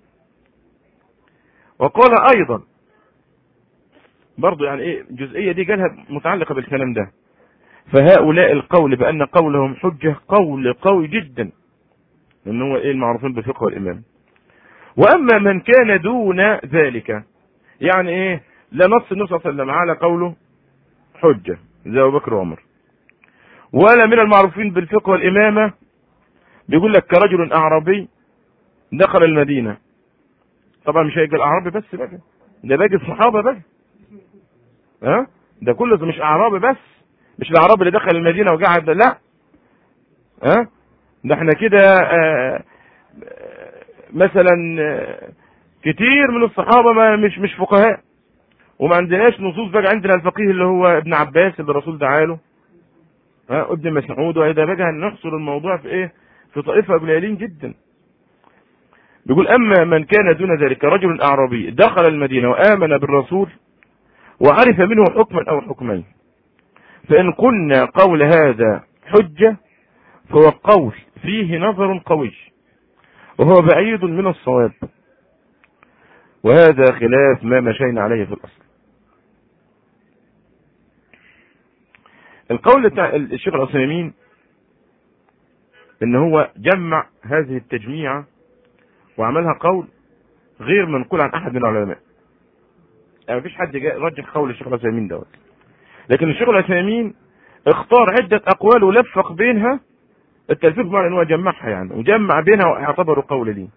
وقال ايضا برضه يعني ايه الجزئيه دي قالها متعلقه بالكلام ده فهؤلاء القول بان قولهم حجه قول قوي جدا ان هو ايه المعروفين بالفقه والامام واما من كان دون ذلك يعني ايه لا نص النبي صلى الله عليه وسلم على قوله حجه زي ابو بكر وعمر ولا من المعروفين بالفقه والامامه بيقول لك كرجل اعرابي دخل المدينه طبعا مش هيجي الاعرابي بس بقى ده باقي الصحابه بقى ها ده كله مش اعرابي بس مش الاعرابي اللي دخل المدينه وقعد لا ها ده احنا كده آه مثلا كتير من الصحابه ما مش مش فقهاء وما عندناش نصوص بقى عندنا الفقيه اللي هو ابن عباس اللي الرسول دعا له ها ابن مسعود وإذا بقى هنحصر الموضوع في ايه في طائفه قليلين جدا بيقول اما من كان دون ذلك رجل اعرابي دخل المدينه وامن بالرسول وعرف منه حكما او حكمين فان قلنا قول هذا حجه فهو قول فيه نظر قوي وهو بعيد من الصواب وهذا خلاف ما مشينا عليه في الأصل القول بتاع الشيخ العثيمين ان هو جمع هذه التجميعة وعملها قول غير منقول عن احد من العلماء يعني مفيش حد جاء رجح قول الشيخ العثيمين دوت لكن الشيخ العثيمين اختار عدة اقوال ولفق بينها التلفيق بمعنى ان هو جمعها يعني وجمع بينها واعتبروا قول دي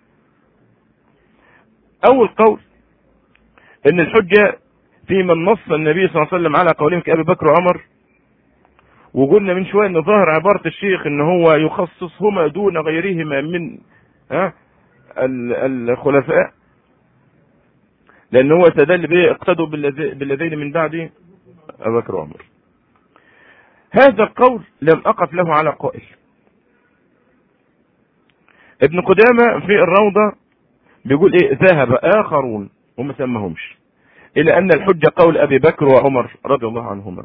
اول قول ان الحجة في من نص النبي صلى الله عليه وسلم على قولهم كأبي بكر وعمر وقلنا من شويه ان ظاهر عباره الشيخ ان هو يخصصهما دون غيرهما من ها الخلفاء لان هو استدل به اقتدوا بالذين من بعد ابو بكر وعمر هذا القول لم اقف له على قائل ابن قدامه في الروضه بيقول ايه ذهب اخرون وما سمهمش الى ان الحجه قول ابي بكر وعمر رضي الله عنهما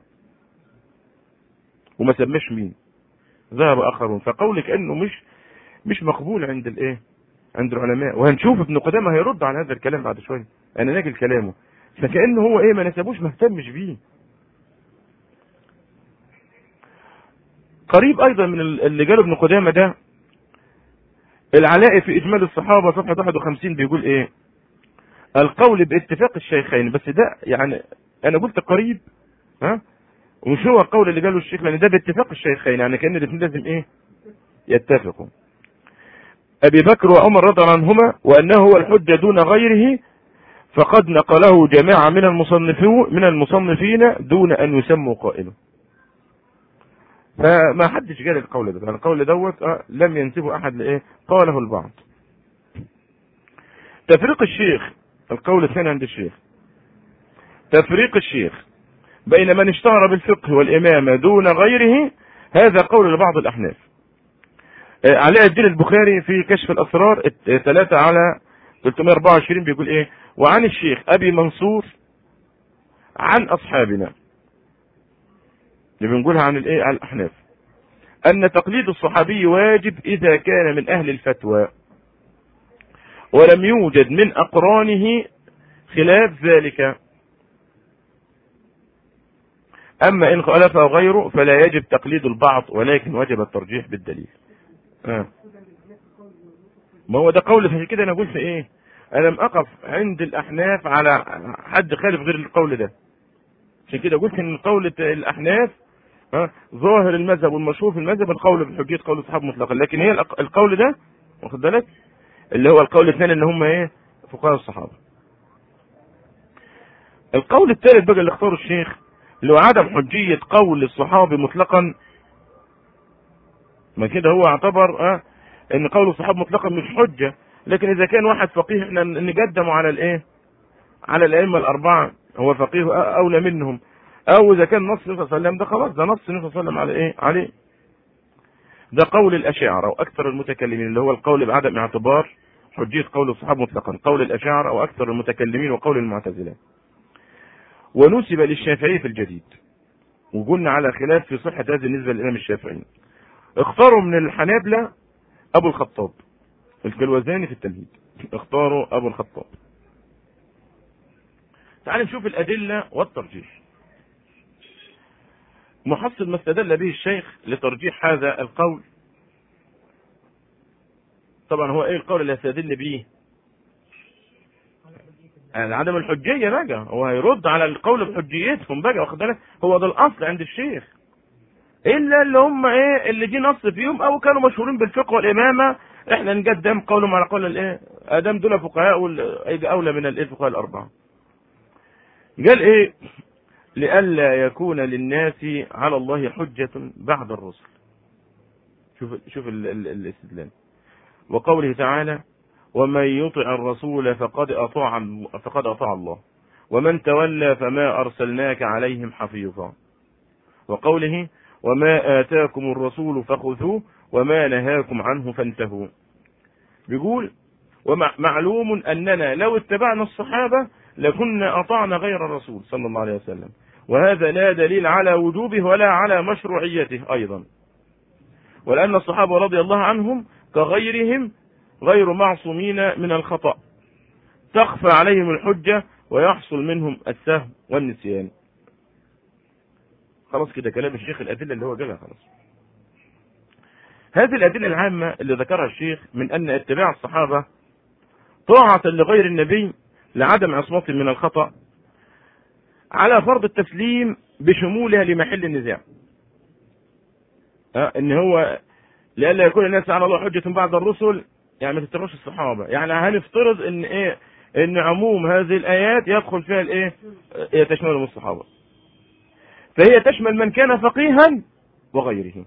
وما سماش مين ذهب اخرون فقولك انه مش مش مقبول عند الايه عند العلماء وهنشوف ابن قدامه هيرد على هذا الكلام بعد شويه انا ناجل كلامه فكانه هو ايه ما نسبوش ما اهتمش بيه قريب ايضا من اللي جاله ابن قدامه ده العلاء في اجمال الصحابه صفحه 51 بيقول ايه القول باتفاق الشيخين بس ده يعني انا قلت قريب ها ومش هو القول اللي قاله الشيخ لان ده باتفاق الشيخين يعني كان الاثنين لازم ايه يتفقوا ابي بكر وعمر رضي الله عنهما وانه هو الحجه دون غيره فقد نقله جماعه من المصنفين من المصنفين دون ان يسموا قائله فما حدش قال القول ده القول دوت آه لم ينسبه احد لايه قاله البعض تفريق الشيخ القول الثاني عند الشيخ تفريق الشيخ بين من اشتهر بالفقه والإمامة دون غيره هذا قول لبعض الأحناف آه، علاء الدين البخاري في كشف الأسرار ثلاثة على 324 بيقول إيه وعن الشيخ أبي منصور عن أصحابنا اللي بنقولها عن الإيه عن الأحناف أن تقليد الصحابي واجب إذا كان من أهل الفتوى ولم يوجد من أقرانه خلاف ذلك أما إن خالفه غيره فلا يجب تقليد البعض ولكن وجب الترجيح بالدليل آه. ما هو ده قول في كده أنا قلت إيه أنا لم أقف عند الأحناف على حد خالف غير القول ده عشان كده قلت إن قول الأحناف ها آه، ظاهر المذهب والمشهور في المذهب القول بحجية قول الصحابة مطلقا لكن هي القول ده واخد بالك اللي هو القول الثاني ان هم ايه فقهاء الصحابه القول الثالث بقى اللي اختاره الشيخ اللي هو عدم حجية قول الصحابي مطلقا ما كده هو اعتبر اه ان قول الصحابة مطلقا مش حجة لكن اذا كان واحد فقيه احنا نقدمه على الايه على الائمة الاربعة هو فقيه اولى منهم او اذا كان نص النبي صلى الله عليه وسلم ده خلاص ده نص النبي صلى الله عليه وسلم على ايه عليه ده قول الاشاعرة واكثر المتكلمين اللي هو القول بعدم اعتبار حجية قول الصحابة مطلقا قول الاشاعرة او اكثر المتكلمين وقول المعتزلة ونسب للشافعي في الجديد وقلنا على خلاف في صحة هذه النسبة للإمام الشافعي اختاروا من الحنابلة أبو الخطاب الكلوزاني في التمهيد اختاروا أبو الخطاب تعال نشوف الأدلة والترجيح محصل ما استدل به الشيخ لترجيح هذا القول طبعا هو ايه القول اللي هيستدل به يعني عدم الحجيه بقى هو هيرد على القول بحجيتهم بقى واخد بالك هو ده الاصل عند الشيخ الا اللي هم ايه اللي دي نص فيهم او كانوا مشهورين بالفقه والامامه احنا نقدم قولهم على قول الايه ادم دول فقهاء اولى من الايه الفقهاء الاربعه قال ايه لئلا يكون للناس على الله حجة بعد الرسل شوف شوف الاستدلال وقوله تعالى ومن يطع الرسول فقد أطاع فقد أطاع الله ومن تولى فما أرسلناك عليهم حفيظا وقوله وما آتاكم الرسول فخذوه وما نهاكم عنه فانتهوا بيقول ومعلوم أننا لو اتبعنا الصحابة لكنا أطعنا غير الرسول صلى الله عليه وسلم وهذا لا دليل على وجوبه ولا على مشروعيته أيضا ولأن الصحابة رضي الله عنهم كغيرهم غير معصومين من الخطأ تخفى عليهم الحجة ويحصل منهم السهو والنسيان خلاص كده كلام الشيخ الأدلة اللي هو جابها خلاص هذه الأدلة العامة اللي ذكرها الشيخ من أن اتباع الصحابة طاعة لغير النبي لعدم عصمتهم من الخطأ على فرض التسليم بشمولها لمحل النزاع أه ان هو لئلا يكون الناس على الله حجة بعد الرسل يعني ما تتبعوش الصحابه يعني هنفترض ان ايه ان عموم هذه الايات يدخل فيها الايه هي تشمل الصحابه فهي تشمل من كان فقيها وغيره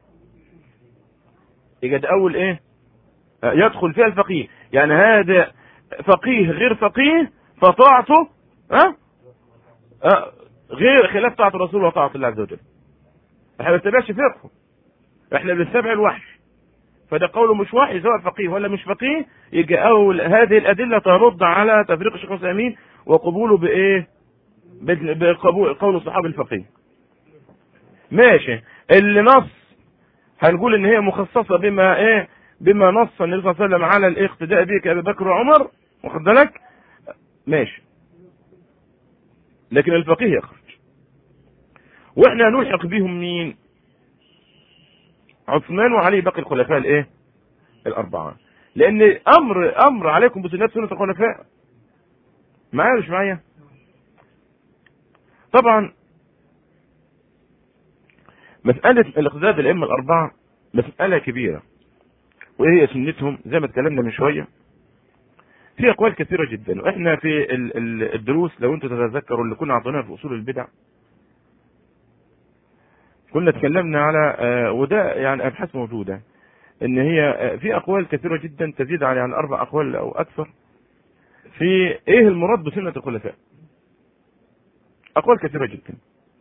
يجد اول ايه يدخل فيها الفقيه يعني هذا فقيه غير فقيه فطاعته ها أه؟ غير خلاف طاعة الرسول وطاعة الله عز وجل احنا ما بنتبعش فقهه احنا بنتبع الوحي فده قوله مش وحي سواء فقيه ولا مش فقيه يجي اول هذه الادله ترد على تفريق الشيخ الاسلامين وقبوله بايه؟ بقبول قول الصحابي الفقيه. ماشي اللي نص هنقول ان هي مخصصه بما ايه؟ بما نص النبي صلى الله عليه وسلم على الاقتداء به كابي بكر وعمر واخد بالك؟ ماشي. لكن الفقيه يخرج. واحنا نلحق بهم مين؟ عثمان وعلي باقي الخلفاء الايه؟ الاربعه. لان امر امر عليكم بسنه سنه الخلفاء. معايا مش معايا؟ طبعا مسألة الاقتداء بالأئمة الأربعة مسألة كبيرة وهي سنتهم زي ما اتكلمنا من شوية في أقوال كثيرة جدا وإحنا في الدروس لو أنتم تتذكروا اللي كنا أعطيناها في أصول البدع كنا اتكلمنا على وده يعني أبحاث موجودة إن هي في أقوال كثيرة جدا تزيد على يعني أربع أقوال أو أكثر في إيه المراد بسنة الخلفاء أقوال كثيرة جدا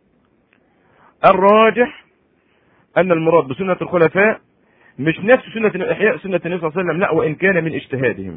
الراجح أن المراد بسنة الخلفاء مش نفس سنة إحياء سنة النبي صلى الله عليه وسلم لا وإن كان من اجتهادهم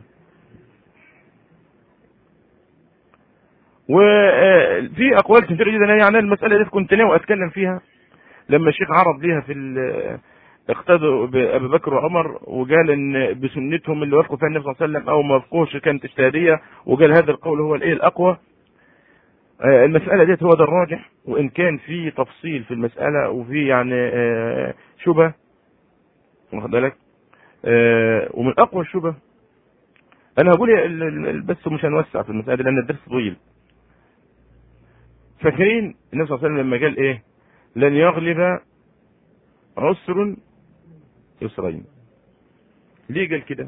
وفي أقوال كثيرة جدا يعني المسألة دي كنت ناوي أتكلم فيها لما الشيخ عرض ليها في اقتدوا بأبي بكر وعمر وقال إن بسنتهم اللي وافقوا فيها النبي صلى الله عليه وسلم أو ما وافقوش كانت اجتهادية وقال هذا القول هو الإيه الأقوى المسألة ديت هو ده الراجح وإن كان في تفصيل في المسألة وفي يعني شبه واخد بالك ومن أقوى الشبه أنا هقول بس مش هنوسع في المسألة لأن الدرس طويل فاكرين النبي صلى الله عليه وسلم لما قال إيه لن يغلب عسر يسرين ليه قال كده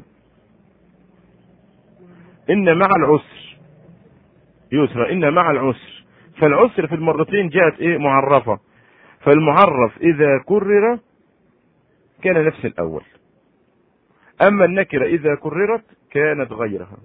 إن مع العسر يسرى إن مع العسر فالعسر في المرتين جاءت إيه معرفة فالمعرف إذا كرر كان نفس الأول أما النكرة إذا كررت كانت غيرها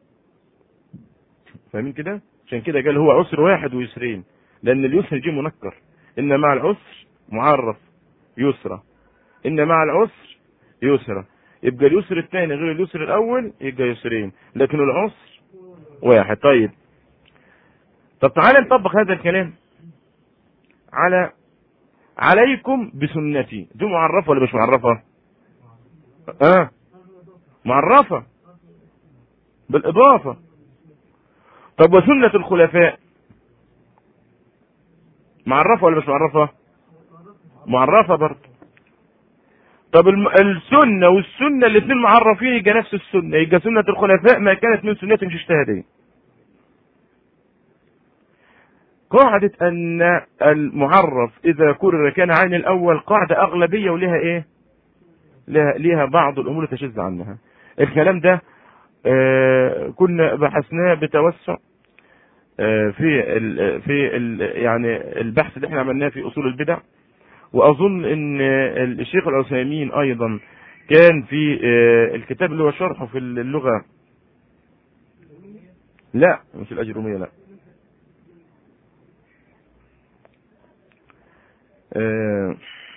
فاهمين كده عشان كده قال هو عسر واحد ويسرين لأن اليسر جه منكر إن مع العسر معرف يسرى إن مع العسر يسرى يبقى اليسر الثاني غير اليسر الأول يبقى يسرين لكن العسر واحد طيب طب تعالى نطبق هذا الكلام على عليكم بسنتي دي معرفة ولا مش معرفة اه معرفة بالإضافة طب وسنة الخلفاء معرفة ولا مش معرفة معرفة برضه طب السنة والسنة الاثنين معرفين يبقى نفس السنة يبقى سنة الخلفاء ما كانت من سنة مش اجتهادية قاعدة أن المعرف إذا كرر كان عين الأول قاعدة أغلبية ولها إيه؟ لها, لها بعض الأمور تشذ عنها. الكلام ده آه كنا بحثناه بتوسع آه في ال في ال يعني البحث اللي احنا عملناه في أصول البدع وأظن إن الشيخ العثيمين أيضا كان في آه الكتاب اللي هو شرحه في اللغة لا مش الأجرومية لا آه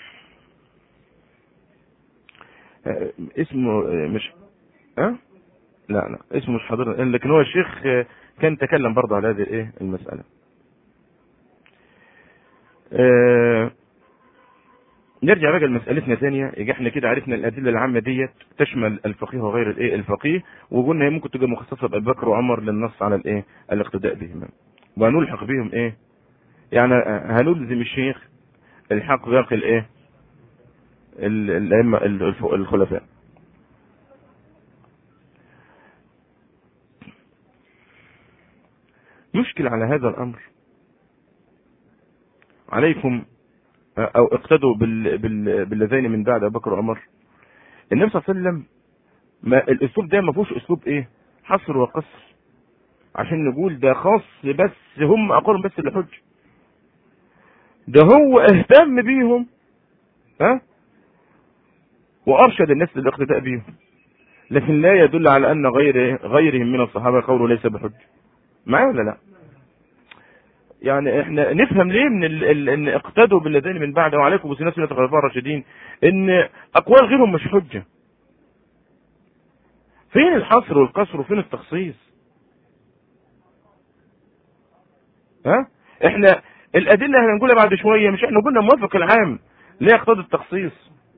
آه اسمه مش أه؟ لا لا اسمه مش حاضر لكن هو الشيخ كان تكلم برضه على هذه الايه المسألة آه نرجع بقى لمسألتنا ثانية يبقى احنا كده عرفنا الأدلة العامة ديت تشمل الفقيه وغير الايه الفقيه وقلنا هي ممكن تبقى مخصصة بأبي بكر وعمر للنص على الايه الاقتداء بهما وهنلحق بهم ايه يعني هنلزم الشيخ الحق باقي الايه الائمه الخلفاء يشكل على هذا الامر عليكم او اقتدوا بال بال باللذين من بعد ابو بكر وعمر النبي صلى الله عليه وسلم ما الاسلوب ده ما فيهوش اسلوب ايه حصر وقصر عشان نقول ده خاص بس هم اقولهم بس اللي حج ده هو اهتم بيهم ها وارشد الناس للاقتداء بهم لكن لا يدل على ان غير غيرهم من الصحابه قوله ليس بحج معايا ولا لا يعني احنا نفهم ليه من ال... ال... ان اقتدوا بالذين من بعد وعليكم بسنة سنة الخلفاء الراشدين ان اقوال غيرهم مش حجة فين الحصر والقصر وفين التخصيص ها احنا الادله اللي هنقولها بعد شويه مش احنا قلنا موافق العام ليه يقتضي التخصيص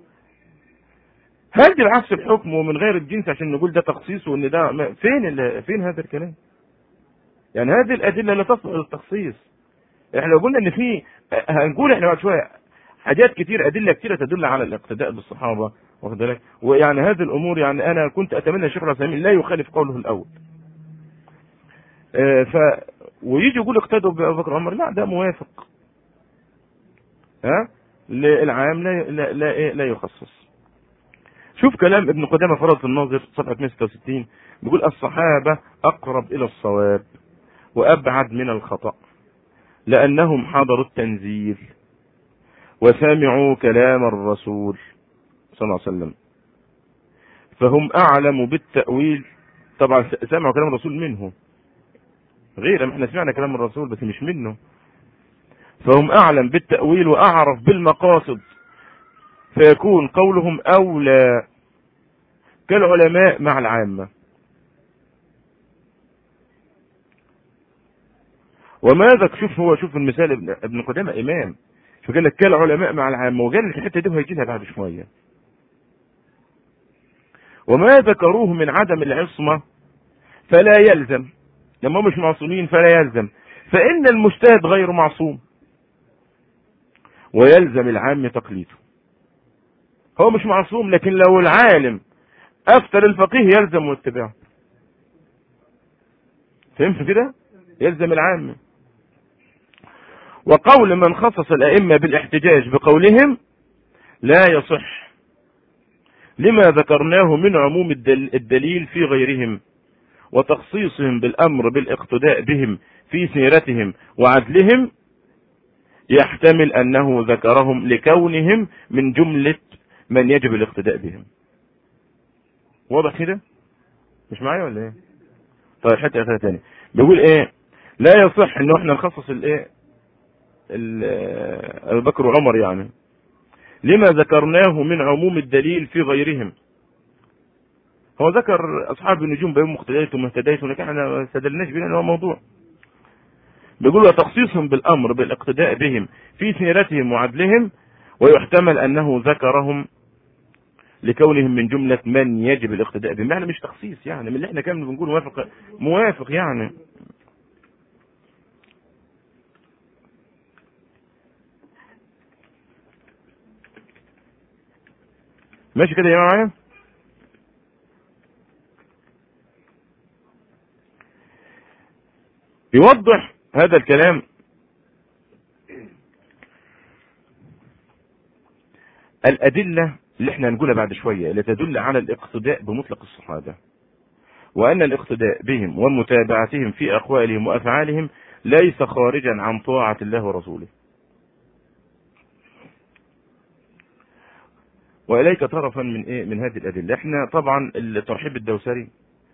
هل دي بعكس الحكم ومن غير الجنس عشان نقول ده تخصيص وان ده فين ال... فين هذا الكلام يعني هذه الادله لا تصلح للتخصيص احنا لو قلنا ان في هنقول احنا بعد شويه حاجات كتير ادله كتيره تدل على الاقتداء بالصحابه واخد بالك ويعني هذه الامور يعني انا كنت اتمنى الشيخ العثيمين لا يخالف قوله الاول اه ف ويجي يقول اقتدوا بابو بكر وعمر لا ده موافق ها للعام لا لا لا, إيه لا يخصص شوف كلام ابن قدامه فرض الناظر صفحه 166 بيقول الصحابه اقرب الى الصواب وابعد من الخطأ لأنهم حضروا التنزيل وسمعوا كلام الرسول صلى الله عليه وسلم فهم أعلم بالتأويل طبعا سمعوا كلام الرسول منه غير احنا سمعنا كلام الرسول بس مش منه فهم أعلم بالتأويل وأعرف بالمقاصد فيكون قولهم أولى كالعلماء مع العامة وماذا شوف هو شوف المثال ابن, ابن قدامه امام فقال لك كالعلماء مع العامه وقال لك الحته دي وهيجي لها بعد شويه وما ذكروه من عدم العصمه فلا يلزم لما مش معصومين فلا يلزم فان المجتهد غير معصوم ويلزم العام تقليده هو مش معصوم لكن لو العالم افتى للفقيه يلزم واتباعه فهمت كده يلزم العام وقول من خصص الأئمة بالاحتجاج بقولهم لا يصح لما ذكرناه من عموم الدليل في غيرهم وتخصيصهم بالأمر بالاقتداء بهم في سيرتهم وعدلهم يحتمل أنه ذكرهم لكونهم من جملة من يجب الاقتداء بهم واضح كده مش معايا ولا ايه طيب حتى اخرى تاني بيقول ايه لا يصح انه احنا نخصص الايه ابو بكر وعمر يعني لما ذكرناه من عموم الدليل في غيرهم هو ذكر اصحاب النجوم بهم مقتديتهم واهتديتم لكن احنا ما استدلناش بنا هو موضوع بيقول وتخصيصهم بالامر بالاقتداء بهم في سيرتهم وعدلهم ويحتمل انه ذكرهم لكونهم من جملة من يجب الاقتداء بهم يعني مش تخصيص يعني من اللي احنا كان بنقول موافق موافق يعني ماشي كده يا جماعه معايا يوضح هذا الكلام الأدلة اللي احنا هنقولها بعد شوية اللي تدل على الاقتداء بمطلق الصحابة وأن الاقتداء بهم ومتابعتهم في أقوالهم وأفعالهم ليس خارجا عن طاعة الله ورسوله واليك طرفا من ايه من هذه الادله احنا طبعا الترحيب الدوسري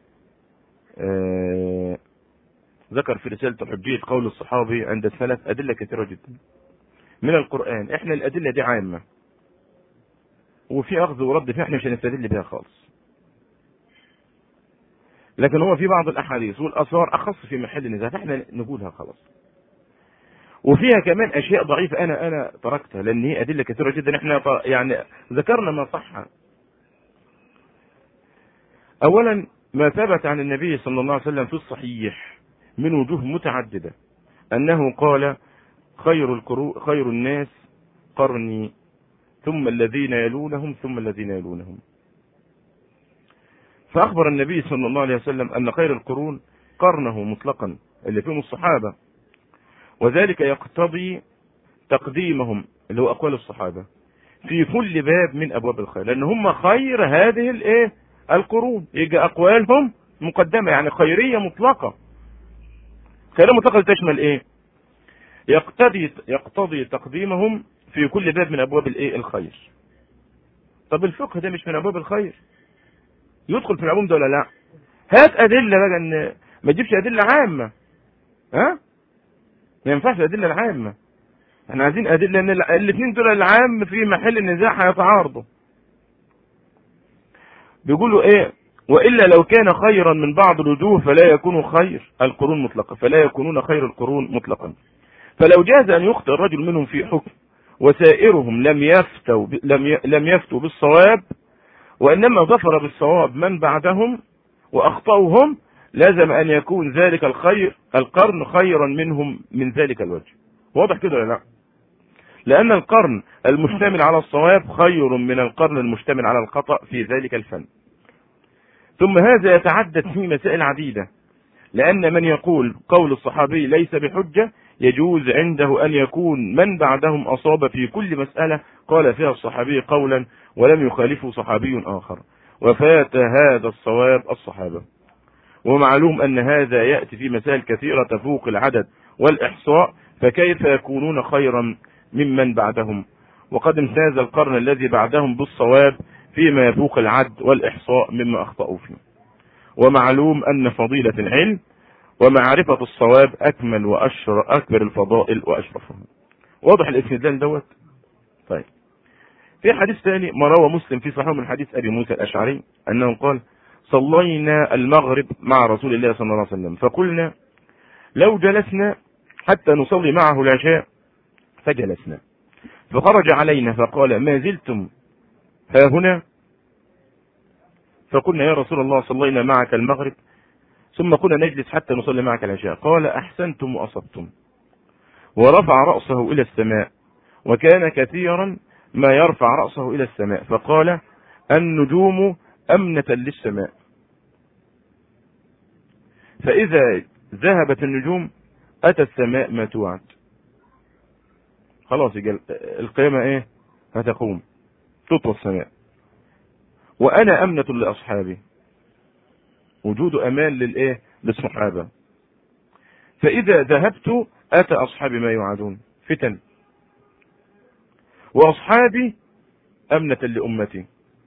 آه ذكر في رساله حجيه قول الصحابي عند السلف ادله كثيره جدا من القران احنا الادله دي عامه وفي اخذ ورد فيها احنا مش هنستدل بها خالص لكن هو في بعض الاحاديث والاثار اخص في محل النزاع فاحنا نقولها خلاص وفيها كمان اشياء ضعيفه انا انا تركتها لان هي ادله كثيره جدا احنا يعني ذكرنا ما صح اولا ما ثبت عن النبي صلى الله عليه وسلم في الصحيح من وجوه متعدده انه قال خير القرو خير الناس قرني ثم الذين يلونهم ثم الذين يلونهم فاخبر النبي صلى الله عليه وسلم ان خير القرون قرنه مطلقا اللي فيهم الصحابه وذلك يقتضي تقديمهم اللي هو اقوال الصحابه في كل باب من ابواب الخير لان هم خير هذه الايه القرون يجي اقوالهم مقدمه يعني خيريه مطلقه خيريه مطلقه تشمل ايه يقتضي يقتضي تقديمهم في كل باب من ابواب الايه الخير طب الفقه ده مش من ابواب الخير يدخل في العموم ده ولا لا هات ادله بقى ان ما تجيبش ادله عامه ها ما ينفعش الادله العامه احنا عايزين ادله ان الاثنين دول العام في محل النزاع هيتعارضوا بيقولوا ايه والا لو كان خيرا من بعض الوجوه فلا يكون خير القرون مطلقا فلا يكونون خير القرون مطلقا فلو جاز ان يخطئ الرجل منهم في حكم وسائرهم لم يفتوا لم لم يفتوا بالصواب وانما ظفر بالصواب من بعدهم واخطاوا هم لازم ان يكون ذلك الخير القرن خيرا منهم من ذلك الوجه واضح كده ولا لا لان القرن المشتمل على الصواب خير من القرن المشتمل على الخطا في ذلك الفن ثم هذا يتعدد في مسائل عديده لان من يقول قول الصحابي ليس بحجه يجوز عنده أن يكون من بعدهم أصاب في كل مسألة قال فيها الصحابي قولا ولم يخالفه صحابي آخر وفات هذا الصواب الصحابة ومعلوم أن هذا يأتي في مسائل كثيرة تفوق العدد والإحصاء فكيف يكونون خيرا ممن بعدهم وقد امتاز القرن الذي بعدهم بالصواب فيما يفوق العد والإحصاء مما أخطأوا فيه ومعلوم أن فضيلة العلم ومعرفة الصواب أكمل وأشر أكبر الفضائل وأشرفها واضح الاستدلال دوت طيب في حديث ثاني ما روى مسلم في صحيح من حديث أبي موسى الأشعري أنه قال صلينا المغرب مع رسول الله صلى الله عليه وسلم فقلنا لو جلسنا حتى نصلي معه العشاء فجلسنا فخرج علينا فقال ما زلتم ها هنا فقلنا يا رسول الله صلينا معك المغرب ثم كنا نجلس حتى نصلي معك العشاء قال أحسنتم وأصبتم ورفع رأسه إلى السماء وكان كثيرا ما يرفع رأسه إلى السماء فقال النجوم أمنة للسماء فإذا ذهبت النجوم أتى السماء ما توعد خلاص القيامة إيه هتقوم تطوى السماء وأنا أمنة لأصحابي وجود امان للايه للصحابه فاذا ذهبت اتى اصحابي ما يوعدون فتن واصحابي امنه لامتي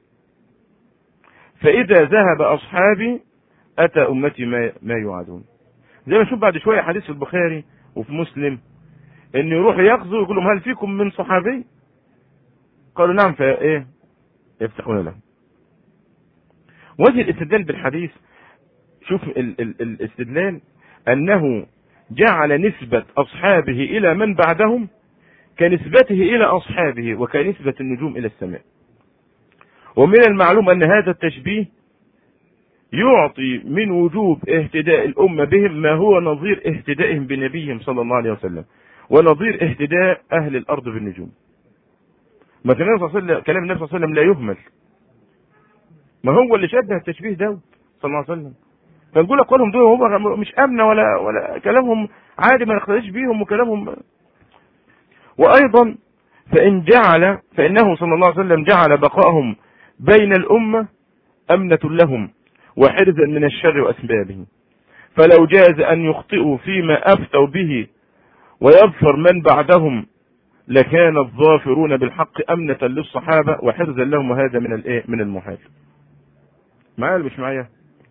فاذا ذهب اصحابي اتى امتي ما ما يوعدون زي ما نشوف بعد شويه حديث في البخاري وفي مسلم ان يروح يغزو يقول لهم هل فيكم من صحابي قالوا نعم فايه يفتحون له وجه الاستدلال بالحديث شوف ال ال الاستدلال انه جعل نسبة اصحابه الى من بعدهم كنسبته الى اصحابه وكنسبة النجوم الى السماء ومن المعلوم ان هذا التشبيه يعطي من وجوب اهتداء الامة بهم ما هو نظير اهتدائهم بنبيهم صلى الله عليه وسلم ونظير اهتداء اهل الارض بالنجوم ما كلام النبي صلى الله عليه وسلم كلام النبي صلى الله عليه وسلم لا يهمل ما هو اللي شبه التشبيه ده صلى الله عليه وسلم فنقول اقوالهم دول هم مش امنه ولا ولا كلامهم عادي ما نقتديش بيهم وكلامهم وايضا فان جعل فانه صلى الله عليه وسلم جعل بقائهم بين الامه امنه لهم وحرزا من الشر واسبابه فلو جاز ان يخطئوا فيما افتوا به ويظفر من بعدهم لكان الظافرون بالحق امنه للصحابه وحرزا لهم وهذا من الايه من المحال معايا ولا مش معايا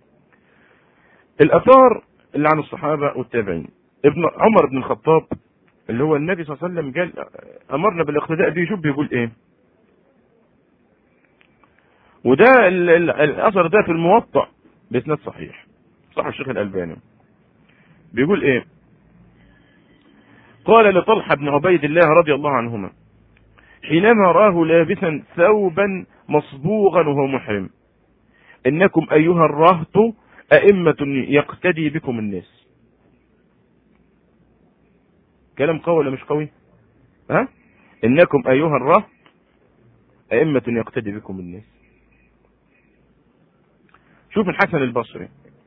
الاثار اللي عن الصحابه والتابعين ابن عمر بن الخطاب اللي هو النبي صلى الله عليه وسلم قال امرنا بالاقتداء به شوف بيقول ايه وده الاثر ده في الموطأ باسناد صحيح صح الشيخ الالباني بيقول ايه قال لطلحة بن عبيد الله رضي الله عنهما حينما راه لابسا ثوبا مصبوغا وهو محرم انكم ايها الرهط أئمة يقتدي بكم الناس كلام قوي ولا مش قوي ها إنكم أيها الرهط أئمة يقتدي بكم الناس شوف الحسن البصري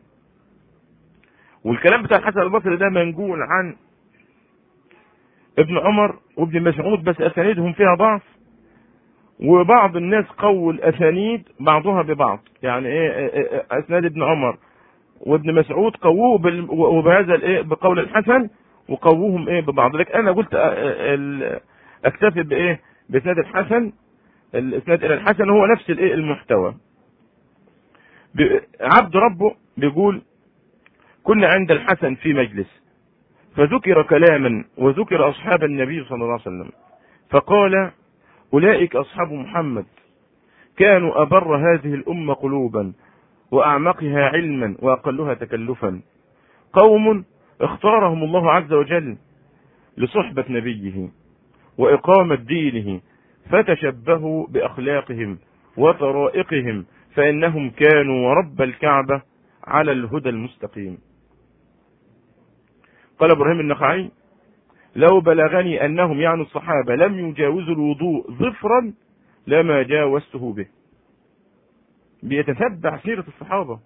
والكلام بتاع الحسن البصري ده منقول عن ابن عمر وابن مسعود بس اسانيدهم فيها ضعف وبعض الناس قووا الاسانيد بعضها ببعض يعني ايه اسناد ابن عمر وابن مسعود قووه وبهذا الايه بقول الحسن وقووهم ايه ببعض لكن انا قلت اكتفي بايه بسند الحسن الاسناد الى الحسن هو نفس الايه المحتوى عبد ربه بيقول كنا عند الحسن في مجلس فذكر كلاما وذكر اصحاب النبي صلى الله عليه وسلم فقال اولئك اصحاب محمد كانوا ابر هذه الامه قلوبا واعمقها علما واقلها تكلفا قوم اختارهم الله عز وجل لصحبه نبيه واقامه دينه فتشبهوا باخلاقهم وطرائقهم فانهم كانوا ورب الكعبه على الهدى المستقيم قال ابراهيم النخعي لو بلغني انهم يعني الصحابه لم يجاوزوا الوضوء ظفرا لما جاوزته به بيتتبع سيره الصحابه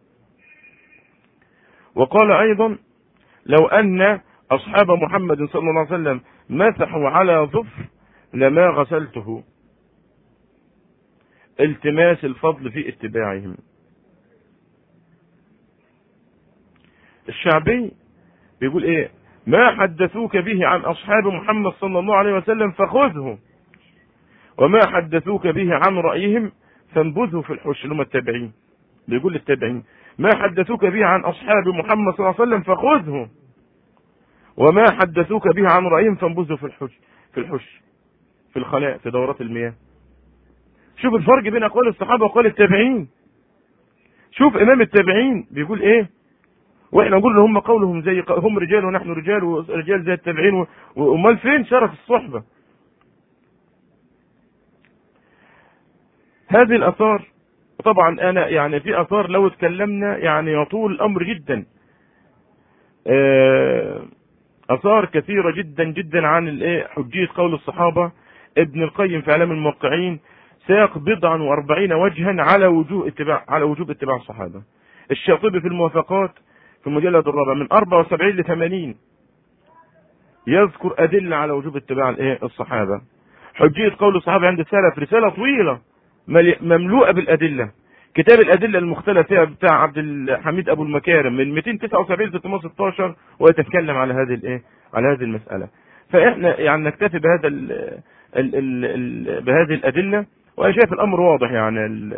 وقال ايضا لو ان اصحاب محمد صلى الله عليه وسلم مسحوا على ظفر لما غسلته التماس الفضل في اتباعهم الشعبي بيقول ايه ما حدثوك به عن اصحاب محمد صلى الله عليه وسلم فخذه وما حدثوك به عن رايهم فانبذه في الحش اللي هم التابعين بيقول للتابعين ما حدثوك به عن اصحاب محمد صلى الله عليه وسلم فخذه وما حدثوك به عن رايهم فانبذه في الحش في الحش في الخلاء في دورات المياه شوف الفرق بين اقوال الصحابه واقوال التابعين شوف امام التابعين بيقول ايه واحنا نقول هم قولهم زي هم رجال ونحن رجال ورجال زي التابعين وامال فين شرف الصحبه هذه الاثار طبعا انا يعني في اثار لو اتكلمنا يعني يطول الامر جدا اثار كثيره جدا جدا عن الايه حجيه قول الصحابه ابن القيم في اعلام الموقعين ساق بضعا واربعين وجها على وجوب اتباع على وجوب اتباع الصحابه الشاطبي في الموافقات في المجلد الرابع من 74 ل 80 يذكر أدلة على وجوب اتباع الايه الصحابة حجية قول الصحابة عند السلف رسالة طويلة مملوءة بالأدلة كتاب الأدلة المختلفة فيها بتاع عبد الحميد أبو المكارم من 279 ل 316 ويتكلم على هذه الايه على هذه المسألة فإحنا يعني نكتفي بهذا ال ال ال ال بهذه الأدلة وأنا شايف الأمر واضح يعني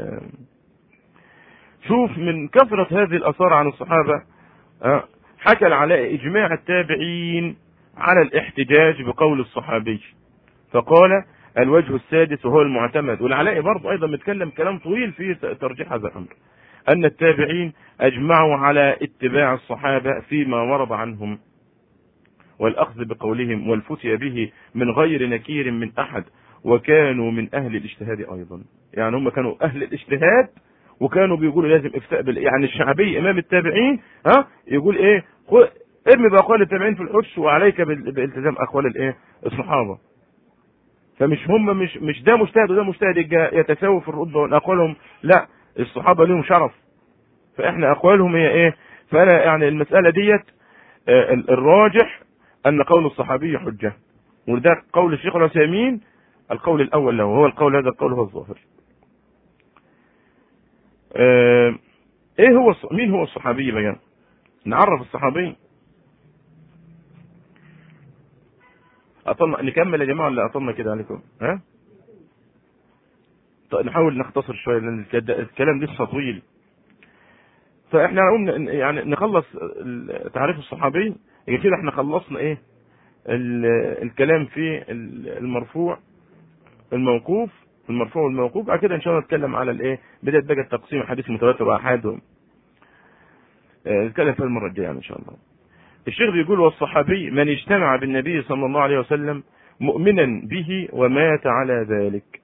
شوف من كثرة هذه الآثار عن الصحابة حكى العلاء إجماع التابعين على الاحتجاج بقول الصحابي فقال الوجه السادس وهو المعتمد والعلاء برضه أيضا متكلم كلام طويل في ترجيح هذا الأمر أن التابعين أجمعوا على اتباع الصحابة فيما ورد عنهم والأخذ بقولهم والفتي به من غير نكير من أحد وكانوا من أهل الاجتهاد أيضا يعني هم كانوا أهل الاجتهاد وكانوا بيقولوا لازم افتاء بال... يعني الشعبي امام التابعين ها يقول ايه ارمي باقوال التابعين في الحش وعليك بال... بالتزام اقوال الايه الصحابه فمش هم مش مش ده مجتهد وده مجتهد يتساووا في الرتبه واقوالهم لا الصحابه لهم شرف فاحنا اقوالهم هي ايه فانا يعني المساله ديت الراجح ان قول الصحابي حجه وده قول الشيخ العثيمين القول الاول له هو القول هذا القول هو الظاهر آه ايه هو مين هو الصحابي بقى نعرف الصحابي اطلنا نكمل يا جماعه ولا اطلنا كده عليكم ها طيب نحاول نختصر شويه لان الكلام لسه طويل فاحنا قلنا يعني نخلص تعريف الصحابي يبقى كده احنا خلصنا ايه الكلام في المرفوع الموقوف المرفوع والموقوف بعد كده ان شاء الله نتكلم على الايه بدايه بقى التقسيم حديث متواتر واحاد نتكلم في المره الجايه ان شاء الله الشيخ بيقول والصحابي من اجتمع بالنبي صلى الله عليه وسلم مؤمنا به ومات على ذلك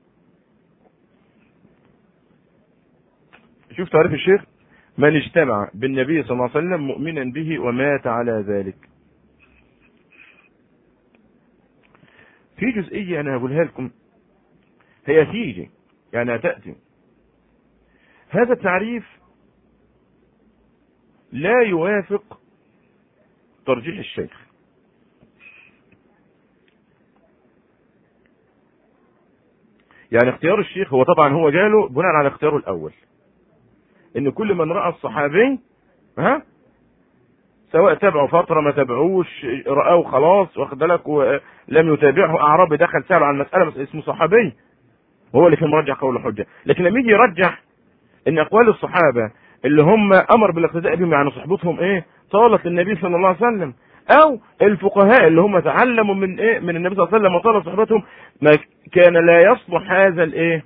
شوف تعريف الشيخ من اجتمع بالنبي صلى الله عليه وسلم مؤمنا به ومات على ذلك في جزئية أنا هقولها لكم هي تيجي يعني تأتي هذا التعريف لا يوافق ترجيح الشيخ يعني اختيار الشيخ هو طبعا هو جاله بناء على اختياره الاول ان كل من راى الصحابي ها سواء تابعوا فتره ما تابعوش راه خلاص واخد بالك ولم يتابعه اعرابي دخل سال عن المساله بس اسمه صحابي وهو اللي فيه مرجح قول الحجه لكن لما يجي يرجح ان اقوال الصحابه اللي هم امر بالاقتداء بهم يعني صحبتهم ايه طالت للنبي صلى الله عليه وسلم او الفقهاء اللي هم تعلموا من ايه من النبي صلى الله عليه وسلم وطالت صحبتهم ما كان لا يصلح هذا الايه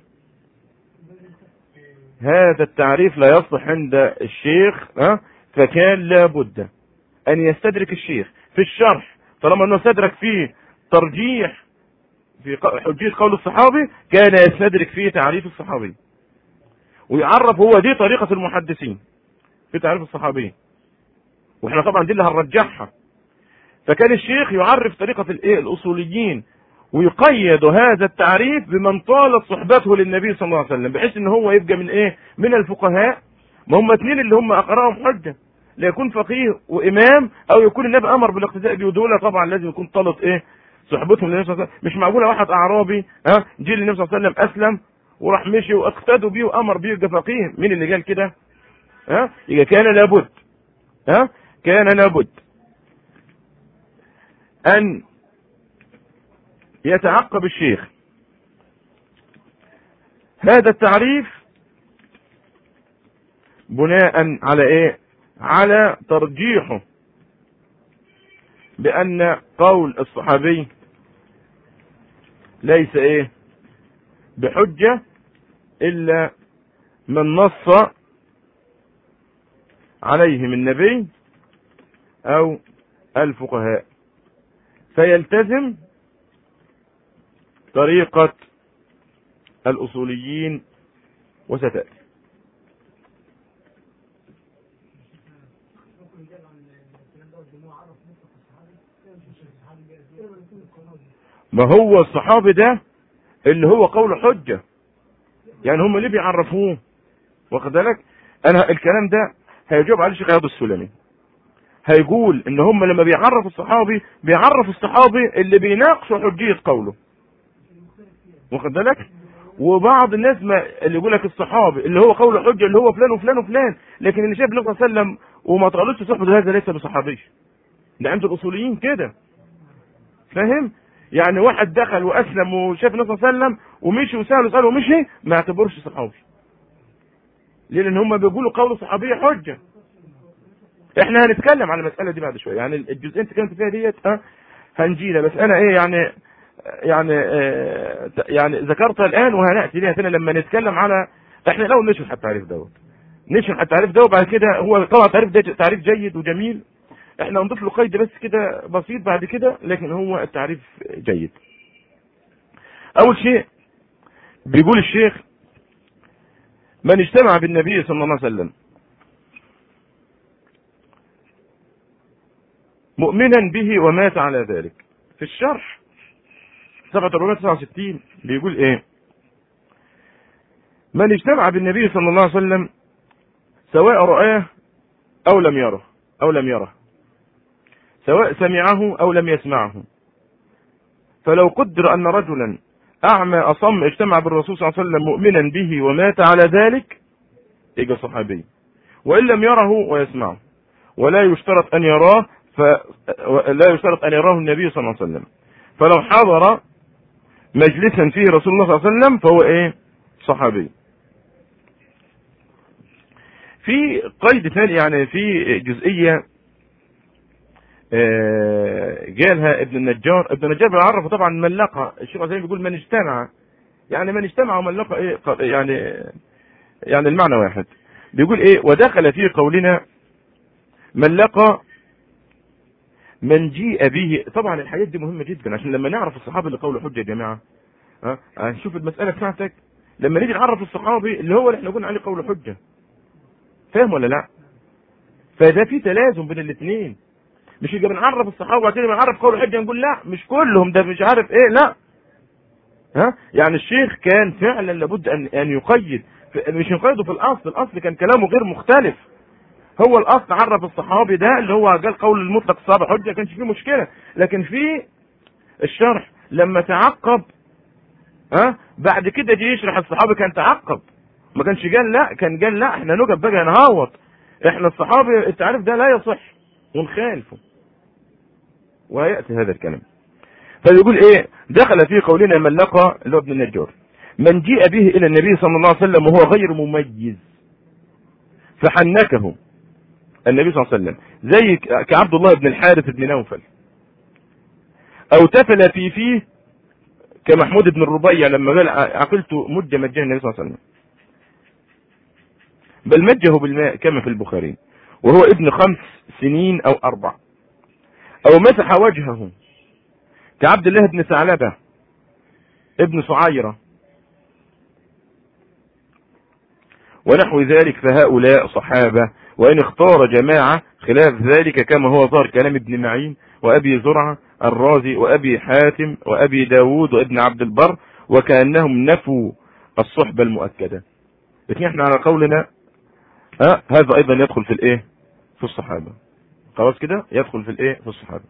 هذا التعريف لا يصلح عند الشيخ ها فكان لابد ان يستدرك الشيخ في الشرح طالما انه استدرك فيه ترجيح في حجية قول الصحابي كان يستدرك فيه تعريف الصحابي ويعرف هو دي طريقة المحدثين في تعريف الصحابي واحنا طبعا دي اللي هنرجحها فكان الشيخ يعرف طريقة الايه الاصوليين ويقيد هذا التعريف بمن طالت صحبته للنبي صلى الله عليه وسلم بحيث ان هو يبقى من ايه من الفقهاء ما هم اثنين اللي هم اقراهم حجه لا يكون فقيه وامام او يكون النبي امر بالاقتداء به ودول طبعا لازم يكون طالت ايه صحبتهم للنبي صلى الله عليه وسلم مش معقوله واحد اعرابي ها جه للنبي صلى الله عليه وسلم اسلم وراح مشي واقتدوا بيه وامر بيه يبقى فقيه مين اللي قال كده ها يبقى كان لابد ها كان لابد ان يتعقب الشيخ هذا التعريف بناء على ايه على ترجيحه بان قول الصحابي ليس ايه بحجة الا من نص عليهم النبي او الفقهاء فيلتزم طريقة الأصوليين وستأتي ما هو الصحابي ده اللي هو قول حجة يعني هم ليه بيعرفوه واخد بالك انا الكلام ده هيجاوب عليه الشيخ عياض السلمي هيقول ان هم لما بيعرفوا الصحابي بيعرفوا الصحابي اللي بيناقشوا حجية قوله واخد بالك وبعض الناس ما اللي يقول لك الصحابي اللي هو قول حجه اللي هو فلان وفلان وفلان لكن اللي شاف النبي صلى الله عليه وسلم وما طالتش صحبه هذا ليس بصحابي ده عند الاصوليين كده فاهم يعني واحد دخل واسلم وشاف النبي صلى الله عليه وسلم ومشي وسال وسال ومشي ما اعتبرش صحابي ليه لان هم بيقولوا قول صحابي حجه احنا هنتكلم على المساله دي بعد شويه يعني الجزئين اللي كانت فيها ديت ها هنجيلها بس انا ايه يعني يعني آه يعني ذكرتها الان وهناتي ليها ثاني لما نتكلم على احنا الاول نشرح التعريف دوت نشرح التعريف ده وبعد كده هو طبعا التعريف ده تعريف جيد وجميل احنا نضيف له قيد بس كده بسيط بعد كده لكن هو التعريف جيد اول شيء بيقول الشيخ من اجتمع بالنبي صلى الله عليه وسلم مؤمنا به ومات على ذلك في الشرح صفحة 469 بيقول ايه من اجتمع بالنبي صلى الله عليه وسلم سواء رآه او لم يره او لم يره سواء سمعه او لم يسمعه فلو قدر ان رجلا اعمى اصم اجتمع بالرسول صلى الله عليه وسلم مؤمنا به ومات على ذلك يجي صحابي وان لم يره ويسمعه ولا يشترط ان يراه فلا يشترط ان يراه النبي صلى الله عليه وسلم فلو حضر مجلسا فيه رسول الله صلى الله عليه وسلم فهو ايه صحابي في قيد ثاني يعني في جزئية قالها ابن النجار ابن النجار بيعرف طبعا من لقى الشيخ عثيمين بيقول من اجتمع يعني من اجتمع ومن لقى ايه يعني يعني المعنى واحد بيقول ايه ودخل في قولنا من لقى من جيء به طبعا الحاجات دي مهمه جدا عشان لما نعرف الصحابي اللي قوله حجه يا جماعه ها هنشوف المساله بتاعتك لما نيجي نعرف الصحابي اللي هو اللي احنا قلنا عليه قوله حجه فاهم ولا لا فده في تلازم بين الاثنين مش يبقى بنعرف الصحابه وبعد كده بنعرف قول حجه نقول لا مش كلهم ده مش عارف ايه لا ها يعني الشيخ كان فعلا لابد ان ان يقيد مش يقيده في الاصل الاصل كان كلامه غير مختلف هو الاصل عرف الصحابي ده اللي هو قال قول المطلق الصحابه حجه كانش فيه مشكله لكن في الشرح لما تعقب ها بعد كده جه يشرح الصحابي كان تعقب ما كانش قال لا كان قال لا احنا نقف بقى نهوط احنا الصحابي التعريف ده لا يصح ونخالفه وهياتي هذا الكلام فيقول ايه دخل في قولنا من لقى اللي هو ابن النجار من جيء به إلى النبي صلى الله عليه وسلم وهو غير مميز فحنكه النبي صلى الله عليه وسلم زي كعبد الله بن الحارث بن نوفل أو تفل في فيه كمحمود بن الربيع لما قال عقلت مد مجه النبي صلى الله عليه وسلم بل مجه بالماء كما في البخاري وهو ابن خمس سنين أو أربع أو مسح وجهه كعبد الله بن ثعلبة ابن سعيرة ونحو ذلك فهؤلاء صحابة وإن اختار جماعة خلاف ذلك كما هو ظهر كلام ابن معين وأبي زرعة الرازي وأبي حاتم وأبي داود وابن عبد البر وكأنهم نفوا الصحبة المؤكدة لكن احنا على قولنا ها هذا أيضا يدخل في الإيه في الصحابة خلاص كده يدخل في الإيه في الصحابة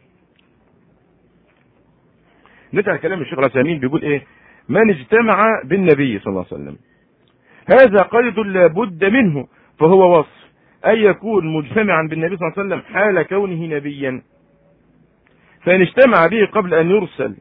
نرجع كلام الشيخ العثيمين بيقول إيه من اجتمع بالنبي صلى الله عليه وسلم هذا قيد لابد منه فهو وصف أن يكون مجتمعا بالنبي صلى الله عليه وسلم حال كونه نبيا فإن اجتمع به قبل أن يرسل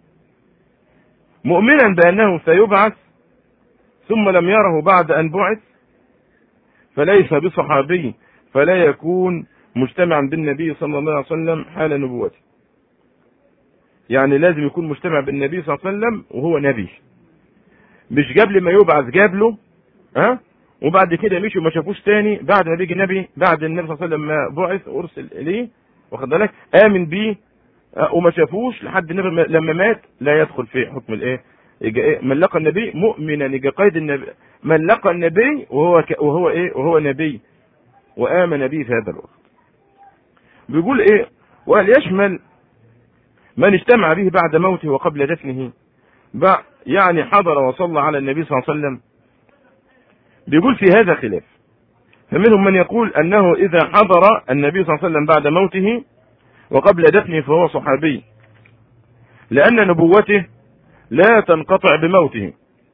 مؤمنا بأنه سيبعث ثم لم يره بعد أن بعث فليس بصحابي فلا يكون مجتمعا بالنبي صلى الله عليه وسلم حال نبوته يعني لازم يكون مجتمع بالنبي صلى الله عليه وسلم وهو نبي مش قبل ما يبعث جاب له ها وبعد كده مشي وما شافوش تاني بعد ما بيجي نبي بعد النبي صلى الله عليه وسلم ما بعث ارسل اليه واخد بالك امن بيه وما شافوش لحد النبي لما مات لا يدخل في حكم الايه إيه من لقى النبي مؤمنا يجي قيد النبي من لقى النبي وهو ك... وهو ايه وهو نبي وامن به في هذا الوقت بيقول ايه وهل يشمل من اجتمع به بعد موته وقبل دفنه يعني حضر وصلى على النبي صلى الله عليه وسلم بيقول في هذا خلاف فمنهم من يقول انه اذا حضر النبي صلى الله عليه وسلم بعد موته وقبل دفنه فهو صحابي لان نبوته لا تنقطع بموته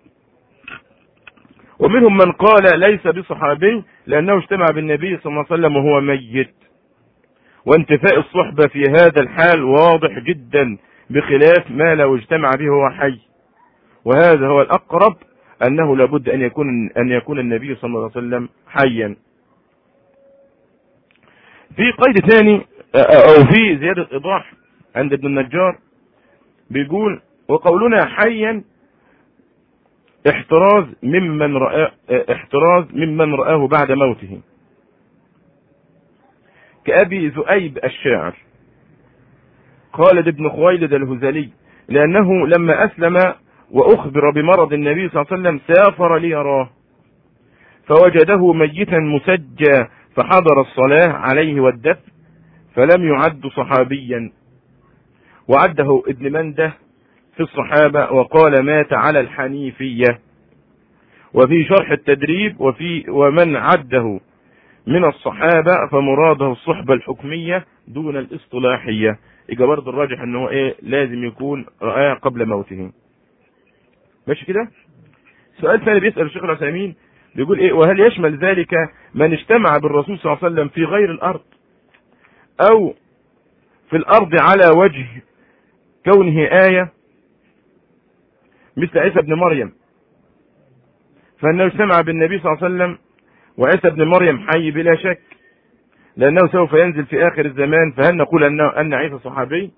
ومنهم من قال ليس بصحابي لانه اجتمع بالنبي صلى الله عليه وسلم وهو ميت وانتفاء الصحبة في هذا الحال واضح جدا بخلاف ما لو اجتمع به هو حي وهذا هو الأقرب أنه لابد أن يكون أن يكون النبي صلى الله عليه وسلم حيا. في قيد ثاني أو في زيادة إيضاح عند ابن النجار بيقول وقولنا حيا احتراز ممن رأى احتراز ممن رآه بعد موته كأبي ذؤيب الشاعر خالد بن خويلد الهزلي لأنه لما أسلم وأخبر بمرض النبي صلى الله عليه وسلم سافر ليراه فوجده ميتا مسجى فحضر الصلاة عليه والدفن فلم يعد صحابيا وعده ابن منده في الصحابة وقال مات على الحنيفية وفي شرح التدريب وفي ومن عده من الصحابة فمراده الصحبة الحكمية دون الاصطلاحية يبقى برضه الراجح ان هو ايه لازم يكون رآه قبل موته ماشي كده سؤال ثاني بيسأل الشيخ العثيمين بيقول ايه وهل يشمل ذلك من اجتمع بالرسول صلى الله عليه وسلم في غير الارض او في الارض على وجه كونه آية مثل عيسى بن مريم فانه اجتمع بالنبي صلى الله عليه وسلم وعيسى ابن مريم حي بلا شك لأنه سوف ينزل في آخر الزمان فهل نقول أنه أن عيسى صحابي؟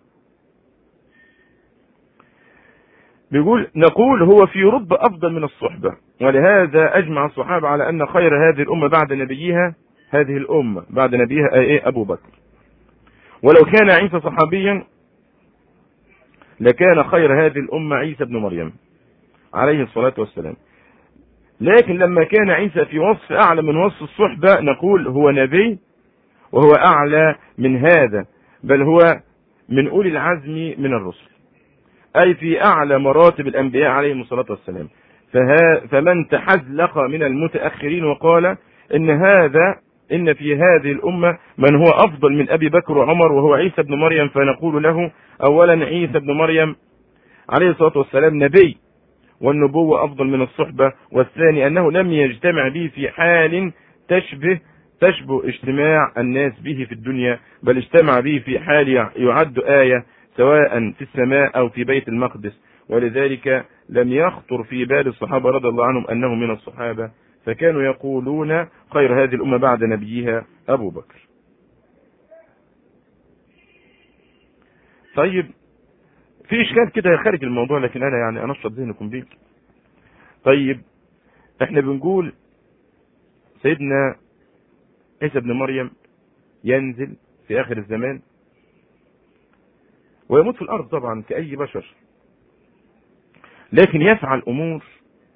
بيقول نقول هو في رب أفضل من الصحبة ولهذا أجمع الصحابة على أن خير هذه الأمة بعد نبيها هذه الأمة بعد نبيها أي أبو بكر ولو كان عيسى صحابيا لكان خير هذه الأمة عيسى بن مريم عليه الصلاة والسلام لكن لما كان عيسى في وصف أعلى من وصف الصحبة نقول هو نبي وهو أعلى من هذا بل هو من أولي العزم من الرسل أي في أعلى مراتب الأنبياء عليهم الصلاة والسلام فها فمن تحزلق من المتأخرين وقال إن هذا إن في هذه الأمة من هو أفضل من أبي بكر وعمر وهو عيسى بن مريم فنقول له أولا عيسى بن مريم عليه الصلاة والسلام نبي والنبوة أفضل من الصحبة والثاني أنه لم يجتمع به في حال تشبه تشبه اجتماع الناس به في الدنيا بل اجتمع به في حال يعد آية سواء في السماء أو في بيت المقدس ولذلك لم يخطر في بال الصحابة رضي الله عنهم أنهم من الصحابة فكانوا يقولون خير هذه الأمة بعد نبيها أبو بكر طيب في إشكال كده خارج الموضوع لكن أنا يعني أنشط ذهنكم بيه طيب احنا بنقول سيدنا عيسى ابن مريم ينزل في آخر الزمان ويموت في الأرض طبعا كأي بشر لكن يفعل أمور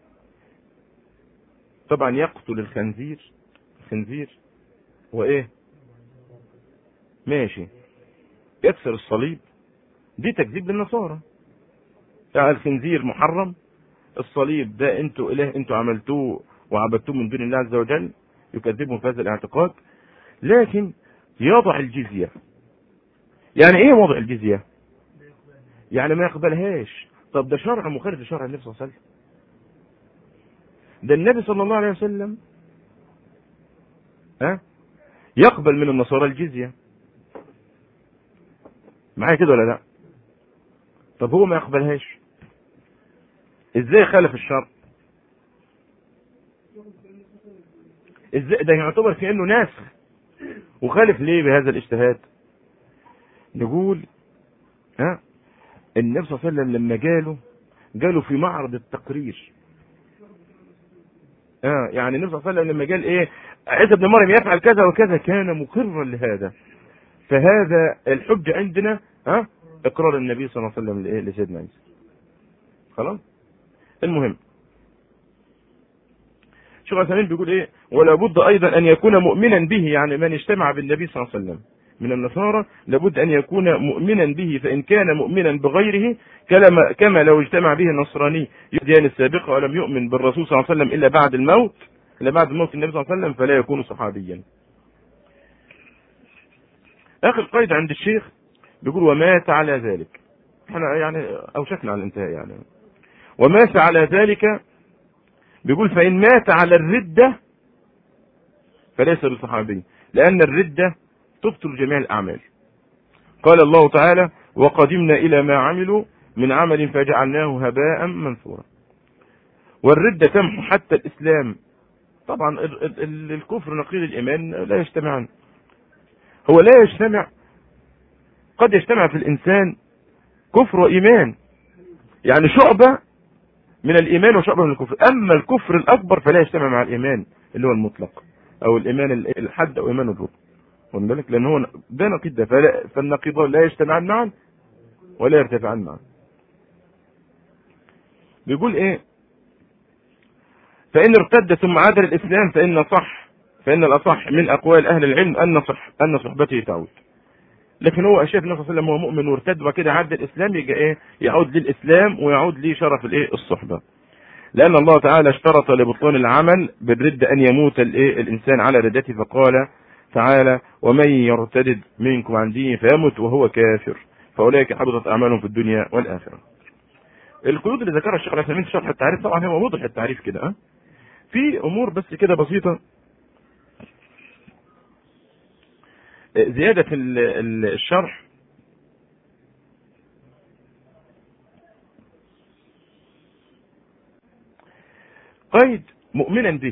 طبعا يقتل الخنزير الخنزير وإيه ماشي يكسر الصليب دي تكذيب للنصارى يعني الخنزير محرم الصليب ده انتوا اله انتوا عملتوه وعبدتوه من دون الله عز وجل يكذبهم في هذا الاعتقاد لكن يضع الجزية يعني ايه وضع الجزية يعني ما يقبلهاش طب ده شرع مخالف لشرع النبي صلى الله عليه وسلم ده النبي صلى الله عليه وسلم ها يقبل من النصارى الجزية معايا كده ولا لا طب هو ما يقبلهاش ازاي خالف الشرع ازاي ده يعتبر كانه ناسخ وخالف ليه بهذا الاجتهاد نقول ها النبي صلى الله عليه وسلم لما جاله جاله في معرض التقرير اه يعني النبي صلى الله عليه وسلم لما قال ايه عيسى ابن مريم يفعل كذا وكذا كان مقرا لهذا فهذا الحج عندنا ها آه اقرار النبي صلى الله عليه وسلم لايه لسيدنا عيسى خلاص المهم شيخ عثمان بيقول ايه ولا بد ايضا ان يكون مؤمنا به يعني من اجتمع بالنبي صلى الله عليه وسلم من النصارى لابد ان يكون مؤمنا به فان كان مؤمنا بغيره كما كما لو اجتمع به النصراني الديان السابقه ولم يؤمن بالرسول صلى الله عليه وسلم الا بعد الموت الا بعد موت النبي صلى الله عليه وسلم فلا يكون صحابيا. اخر قيد عند الشيخ بيقول ومات على ذلك. احنا يعني اوشكنا على الانتهاء يعني. ومات على ذلك بيقول فإن مات على الردة فليس بصحابي لأن الردة تبطل جميع الأعمال قال الله تعالى وقدمنا إلى ما عملوا من عمل فجعلناه هباء منثورا والردة تمحو حتى الإسلام طبعا الكفر نقيض الإيمان لا يجتمعان هو لا يجتمع قد يجتمع في الإنسان كفر وإيمان يعني شعبة من الإيمان وشعبة من الكفر أما الكفر الأكبر فلا يجتمع مع الإيمان اللي هو المطلق أو الإيمان الحد أو إيمان الركن واخد بالك لأن هو ده نقيض ده فالنقيضان لا يجتمعان معا ولا يرتفعان معا بيقول إيه فإن ارتد ثم عاد الإسلام فإن صح فإن الأصح من أقوال أهل العلم أن صح أن صحبته تعود لكن هو شايف النبي صلى الله عليه وسلم هو مؤمن وارتد وكده عاد الاسلام يبقى ايه يعود للاسلام ويعود لشرف الايه الصحبه لان الله تعالى اشترط لبطلان العمل بالرد ان يموت الايه الانسان على ردته فقال تعالى ومن يرتد منكم عن دينه فيمت وهو كافر فاولئك حبطت اعمالهم في الدنيا والاخره القيود اللي ذكرها الشيخ العثيمين في شرح التعريف طبعا هو واضح التعريف كده ها في امور بس كده بسيطه زيادة الشرح قيد مؤمنا به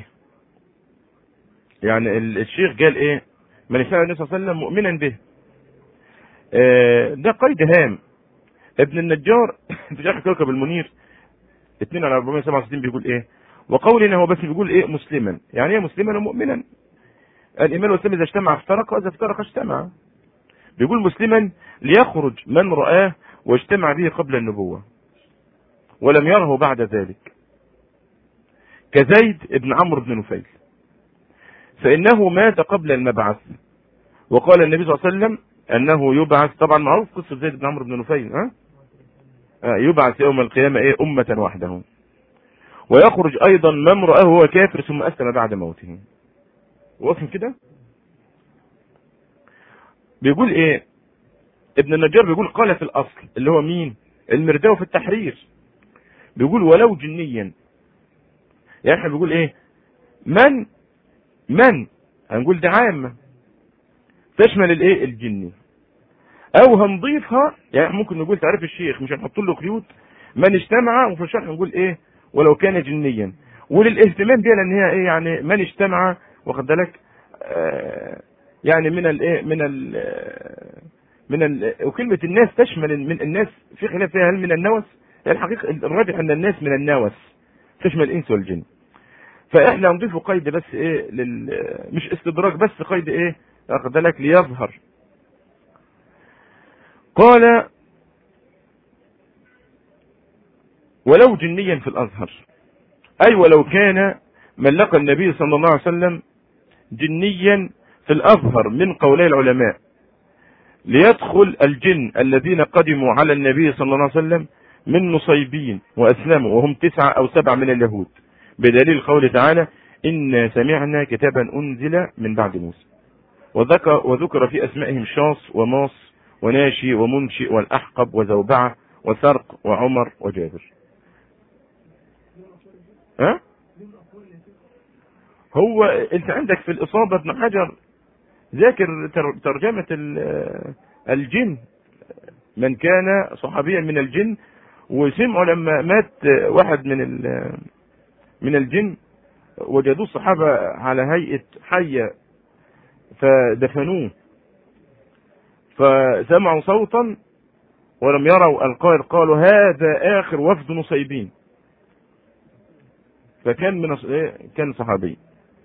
يعني الشيخ قال ايه من يسأل النبي صلى الله عليه وسلم مؤمنا به ده قيد هام ابن النجار في شرح كوكب المنير 2 على 467 بيقول ايه وقولنا هو بس بيقول ايه مسلما يعني ايه مسلما ومؤمنا الايمان والاسلام اذا اجتمع افترق واذا افترق اجتمع بيقول مسلما ليخرج من رآه واجتمع به قبل النبوة ولم يره بعد ذلك كزيد بن عمرو بن نفيل فإنه مات قبل المبعث وقال النبي صلى الله عليه وسلم أنه يبعث طبعا معروف قصة زيد بن عمرو بن نفيل ها آه يبعث يوم القيامة إيه أمة وحده ويخرج أيضا من رآه وهو كافر ثم أسلم بعد موته واضح كده بيقول ايه ابن النجار بيقول قال في الاصل اللي هو مين المرداوي في التحرير بيقول ولو جنيا يعني احنا بيقول ايه من من هنقول ده عامة تشمل الايه الجني او هنضيفها يعني ممكن نقول تعريف الشيخ مش هنحط له قيود من اجتمع وفي الشرح نقول ايه ولو كان جنيا وللاهتمام بها لان هي ايه يعني من اجتمع واخد بالك آه يعني من الايه من ال من ال وكلمه الناس تشمل من الناس في خلاف فيها هل من النوس الحقيقه الراجح ان الناس من النوس تشمل الانس والجن فاحنا نضيف قيد بس ايه لل مش استدراك بس قيد ايه واخد بالك ليظهر قال ولو جنيا في الازهر اي ولو كان من لقى النبي صلى الله عليه وسلم جنيا في الازهر من قولي العلماء ليدخل الجن الذين قدموا على النبي صلى الله عليه وسلم من نصيبين واسلموا وهم تسعة او سبعة من اليهود بدليل قوله تعالى إنا سمعنا كتابا أنزل من بعد موسى وذكر, وذكر في أسمائهم شاص وماص وناشي ومنشئ والأحقب وزوبعة وسرق وعمر وجابر ها؟ هو انت عندك في الإصابة ابن حجر ذاكر ترجمة الجن من كان صحابيا من الجن وسمعوا لما مات واحد من من الجن وجدوه الصحابة على هيئة حية فدفنوه فسمعوا صوتا ولم يروا القائل قالوا هذا آخر وفد نصيبين فكان من كان صحابي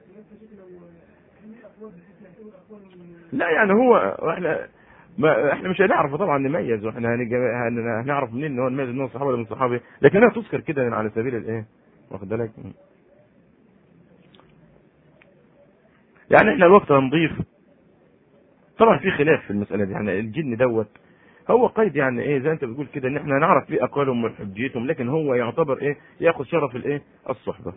لا يعني هو احنا ما احنا مش هنعرف طبعا نميز واحنا هنعرف منين ان هو نميز ان هو صحابي ولا من صحابي لكنها تذكر كده على سبيل الايه واخد بالك يعني احنا الوقت هنضيف طبعا في خلاف في المساله دي يعني الجن دوت هو قيد يعني ايه زي انت بتقول كده ان احنا نعرف فيه اقوالهم وحجيتهم لكن هو يعتبر ايه ياخذ شرف الايه الصحبه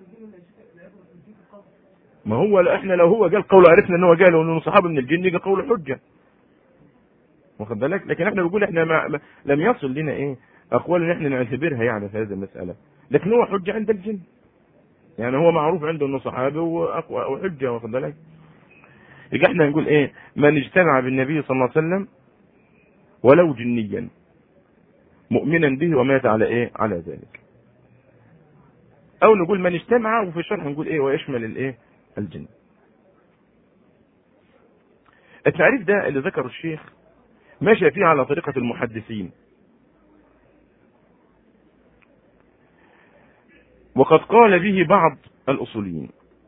ما هو احنا لو هو قال قول عرفنا ان هو قال انه صحابه من الجن يبقى قول حجه واخد بالك لكن احنا بنقول احنا ما ما لم يصل لنا ايه اقوال ان احنا نعتبرها يعني في هذه المساله لكن هو حجه عند الجن يعني هو معروف عنده انه صحابي واقوى وحجه واخد بالك يبقى احنا نقول ايه من اجتمع بالنبي صلى الله عليه وسلم ولو جنيا مؤمنا به ومات على ايه على ذلك او نقول من اجتمع وفي الشرح نقول ايه ويشمل الايه الجن التعريف ده اللي ذكره الشيخ ماشي فيه على طريقة المحدثين وقد قال به بعض الأصوليين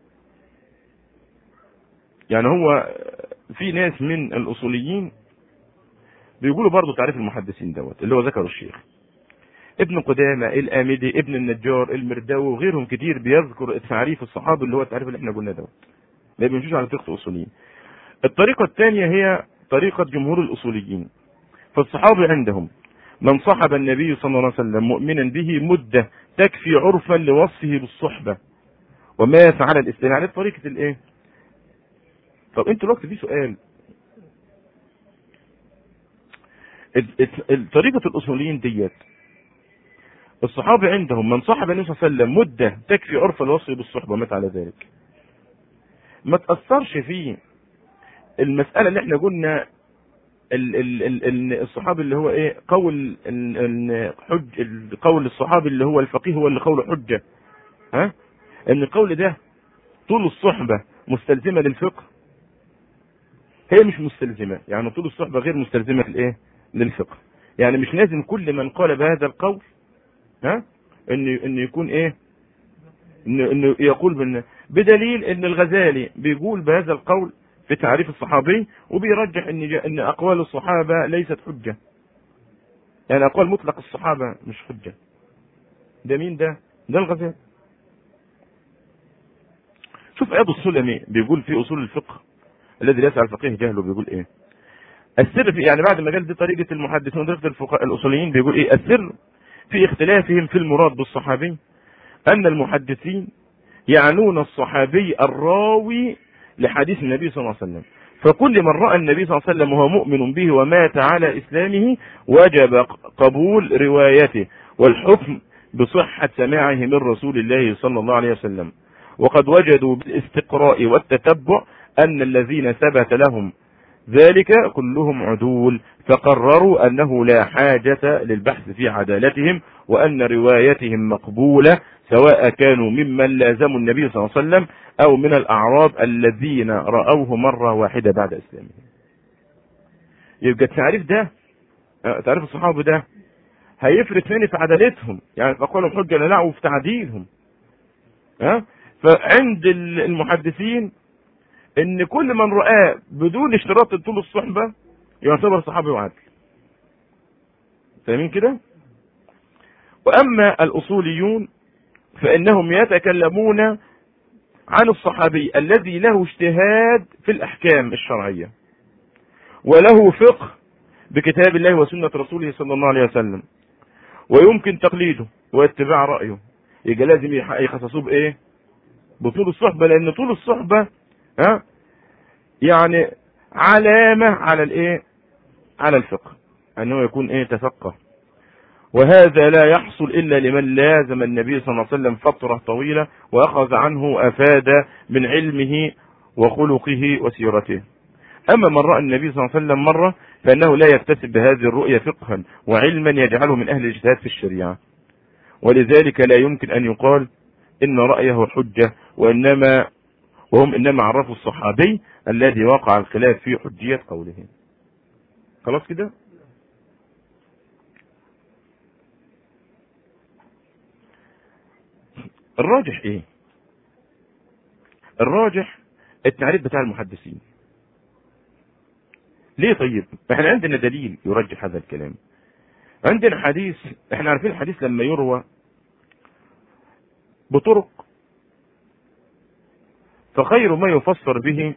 يعني هو في ناس من الأصوليين بيقولوا برضو تعريف المحدثين دوت اللي هو ذكره الشيخ ابن قدامة الآمدي ابن النجار المرداوي وغيرهم كتير بيذكر تعريف الصحابة اللي هو التعريف اللي احنا قلناه دوت ما بيمشوش على طريقة الأصوليين الطريقة الثانية هي طريقة جمهور الأصوليين فالصحابة عندهم من صحب النبي صلى الله عليه وسلم مؤمنا به مدة تكفي عرفا لوصفه بالصحبة ومات على الإسلام يعني طريقة الإيه؟ طب أنتوا الوقت في سؤال طريقة الأصوليين ديت الصحابة عندهم من صحب النبي صلى الله عليه وسلم مدة تكفي عرف الوصف بالصحبة ومات على ذلك ما تأثرش فيه المسألة اللي احنا قلنا ال ال ال الصحابي اللي هو ايه قول حج القول الصحابي اللي هو الفقيه هو اللي قوله حجة ها ان القول ده طول الصحبة مستلزمة للفقه هي مش مستلزمة يعني طول الصحبة غير مستلزمة للايه للفقه يعني مش لازم كل من قال بهذا القول ها انه انه يكون ايه انه انه يقول بان بدليل ان الغزالي بيقول بهذا القول في تعريف الصحابي وبيرجح ان ان اقوال الصحابه ليست حجه يعني اقوال مطلق الصحابه مش حجه ده مين ده ده الغزالي شوف ابو السلمي بيقول في اصول الفقه الذي لا يسعى الفقيه جهله بيقول ايه السر في يعني بعد ما قال دي طريقه المحدثين وطريقه الفقهاء الاصوليين بيقول ايه السر في اختلافهم في المراد بالصحابي ان المحدثين يعنون الصحابي الراوي لحديث النبي صلى الله عليه وسلم فكل من راى النبي صلى الله عليه وسلم وهو مؤمن به ومات على اسلامه وجب قبول روايته والحكم بصحه سماعه من رسول الله صلى الله عليه وسلم وقد وجدوا بالاستقراء والتتبع ان الذين ثبت لهم ذلك كلهم عدول فقرروا أنه لا حاجة للبحث في عدالتهم وأن روايتهم مقبولة سواء كانوا ممن لازموا النبي صلى الله عليه وسلم أو من الأعراب الذين رأوه مرة واحدة بعد إسلامه يبقى التعريف ده تعريف الصحابة ده هيفرق ثاني في عدالتهم يعني أقوالهم حجة لا وفي تعديلهم ها فعند المحدثين ان كل من رآه بدون اشتراط طول الصحبة يعتبر صحابي وعادل فاهمين كده واما الاصوليون فانهم يتكلمون عن الصحابي الذي له اجتهاد في الاحكام الشرعية وله فقه بكتاب الله وسنة رسوله صلى الله عليه وسلم ويمكن تقليده واتباع رأيه يبقى لازم يخصصوه بايه بطول الصحبة لان طول الصحبة ها يعني علامة على الايه على الفقه انه يكون ايه تفقه وهذا لا يحصل الا لمن لازم النبي صلى الله عليه وسلم فترة طويلة واخذ عنه افاد من علمه وخلقه وسيرته اما من رأى النبي صلى الله عليه وسلم مرة فانه لا يكتسب بهذه الرؤية فقها وعلما يجعله من اهل الاجتهاد في الشريعة ولذلك لا يمكن ان يقال ان رأيه حجة وانما وهم انما عرفوا الصحابي الذي وقع الخلاف في حجية قوله خلاص كده الراجح ايه الراجح التعريف بتاع المحدثين ليه طيب احنا عندنا دليل يرجح هذا الكلام عندنا حديث احنا عارفين الحديث لما يروى بطرق فخير ما يفسر به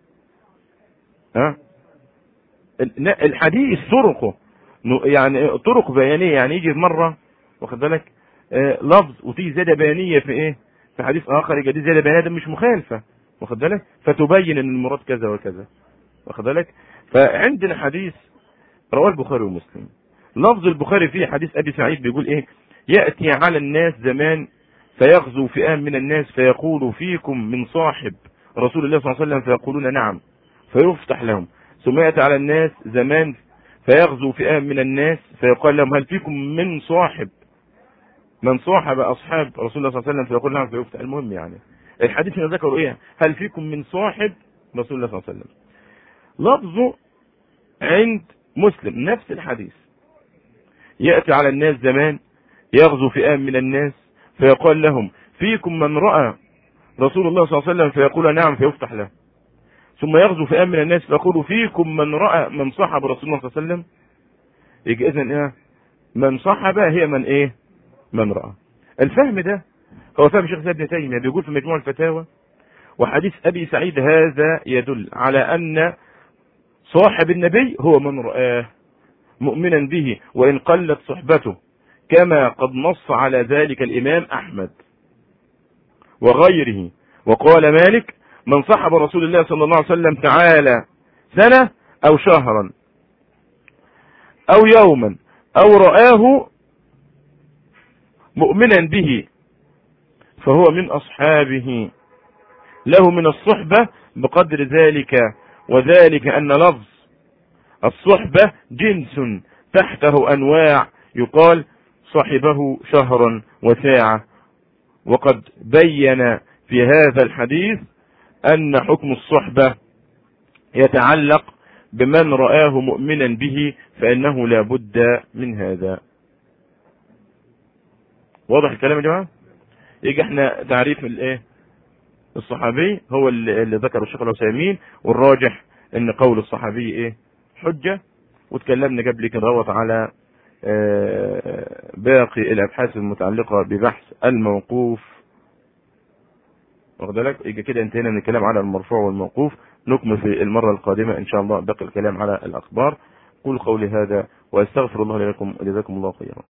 ها الحديث طرقه يعني طرق بيانيه يعني يجي مره واخد بالك آه لفظ وتيجي زياده بيانيه في ايه في حديث اخر يجي زياده بيانيه مش مخالفه واخد بالك فتبين ان المراد كذا وكذا واخد بالك فعندنا حديث رواه البخاري ومسلم لفظ البخاري فيه حديث ابي سعيد بيقول ايه ياتي على الناس زمان فيغزو فئام من الناس فيقول فيكم من صاحب رسول الله صلى الله عليه وسلم فيقولون نعم فيفتح لهم ثم يأتي على الناس زمان فيغزو فئام من الناس فيقال لهم هل فيكم من صاحب من صاحب أصحاب رسول الله صلى الله عليه وسلم فيقول نعم فيفتح المهم يعني الحديث هنا ذكروا ايه هل فيكم من صاحب رسول الله صلى الله عليه وسلم لفظه عند مسلم نفس الحديث يأتي على الناس زمان يغزو فئام من الناس فيقال لهم فيكم من رأى رسول الله صلى الله عليه وسلم فيقول نعم فيفتح له ثم يغزو فئام من الناس فيقول فيكم من رأى من صحب رسول الله صلى الله عليه وسلم يجي اذا ايه من صحب هي من ايه من رأى الفهم ده هو فهم شيخ ابن تيمية بيقول في مجموع الفتاوى وحديث ابي سعيد هذا يدل على ان صاحب النبي هو من رآه مؤمنا به وان قلت صحبته كما قد نص على ذلك الامام احمد وغيره وقال مالك من صحب رسول الله صلى الله عليه وسلم تعالى سنة او شهرا او يوما او رآه مؤمنا به فهو من اصحابه له من الصحبة بقدر ذلك وذلك ان لفظ الصحبة جنس تحته انواع يقال صحبه شهرا وساعة وقد بين في هذا الحديث ان حكم الصحبة يتعلق بمن رآه مؤمنا به فانه لا بد من هذا واضح الكلام يا جماعة يجي احنا تعريف الايه الصحابي هو اللي, اللي ذكره الشيخ العثيمين والراجح ان قول الصحابي ايه حجة وتكلمنا قبل كده روت على باقي الابحاث المتعلقة ببحث الموقوف واخد بالك يجي كده انتهينا من الكلام على المرفوع والموقوف نكمل في المرة القادمة ان شاء الله باقي الكلام على الاخبار قول قولي هذا واستغفر الله لكم ولجزاكم الله خيرا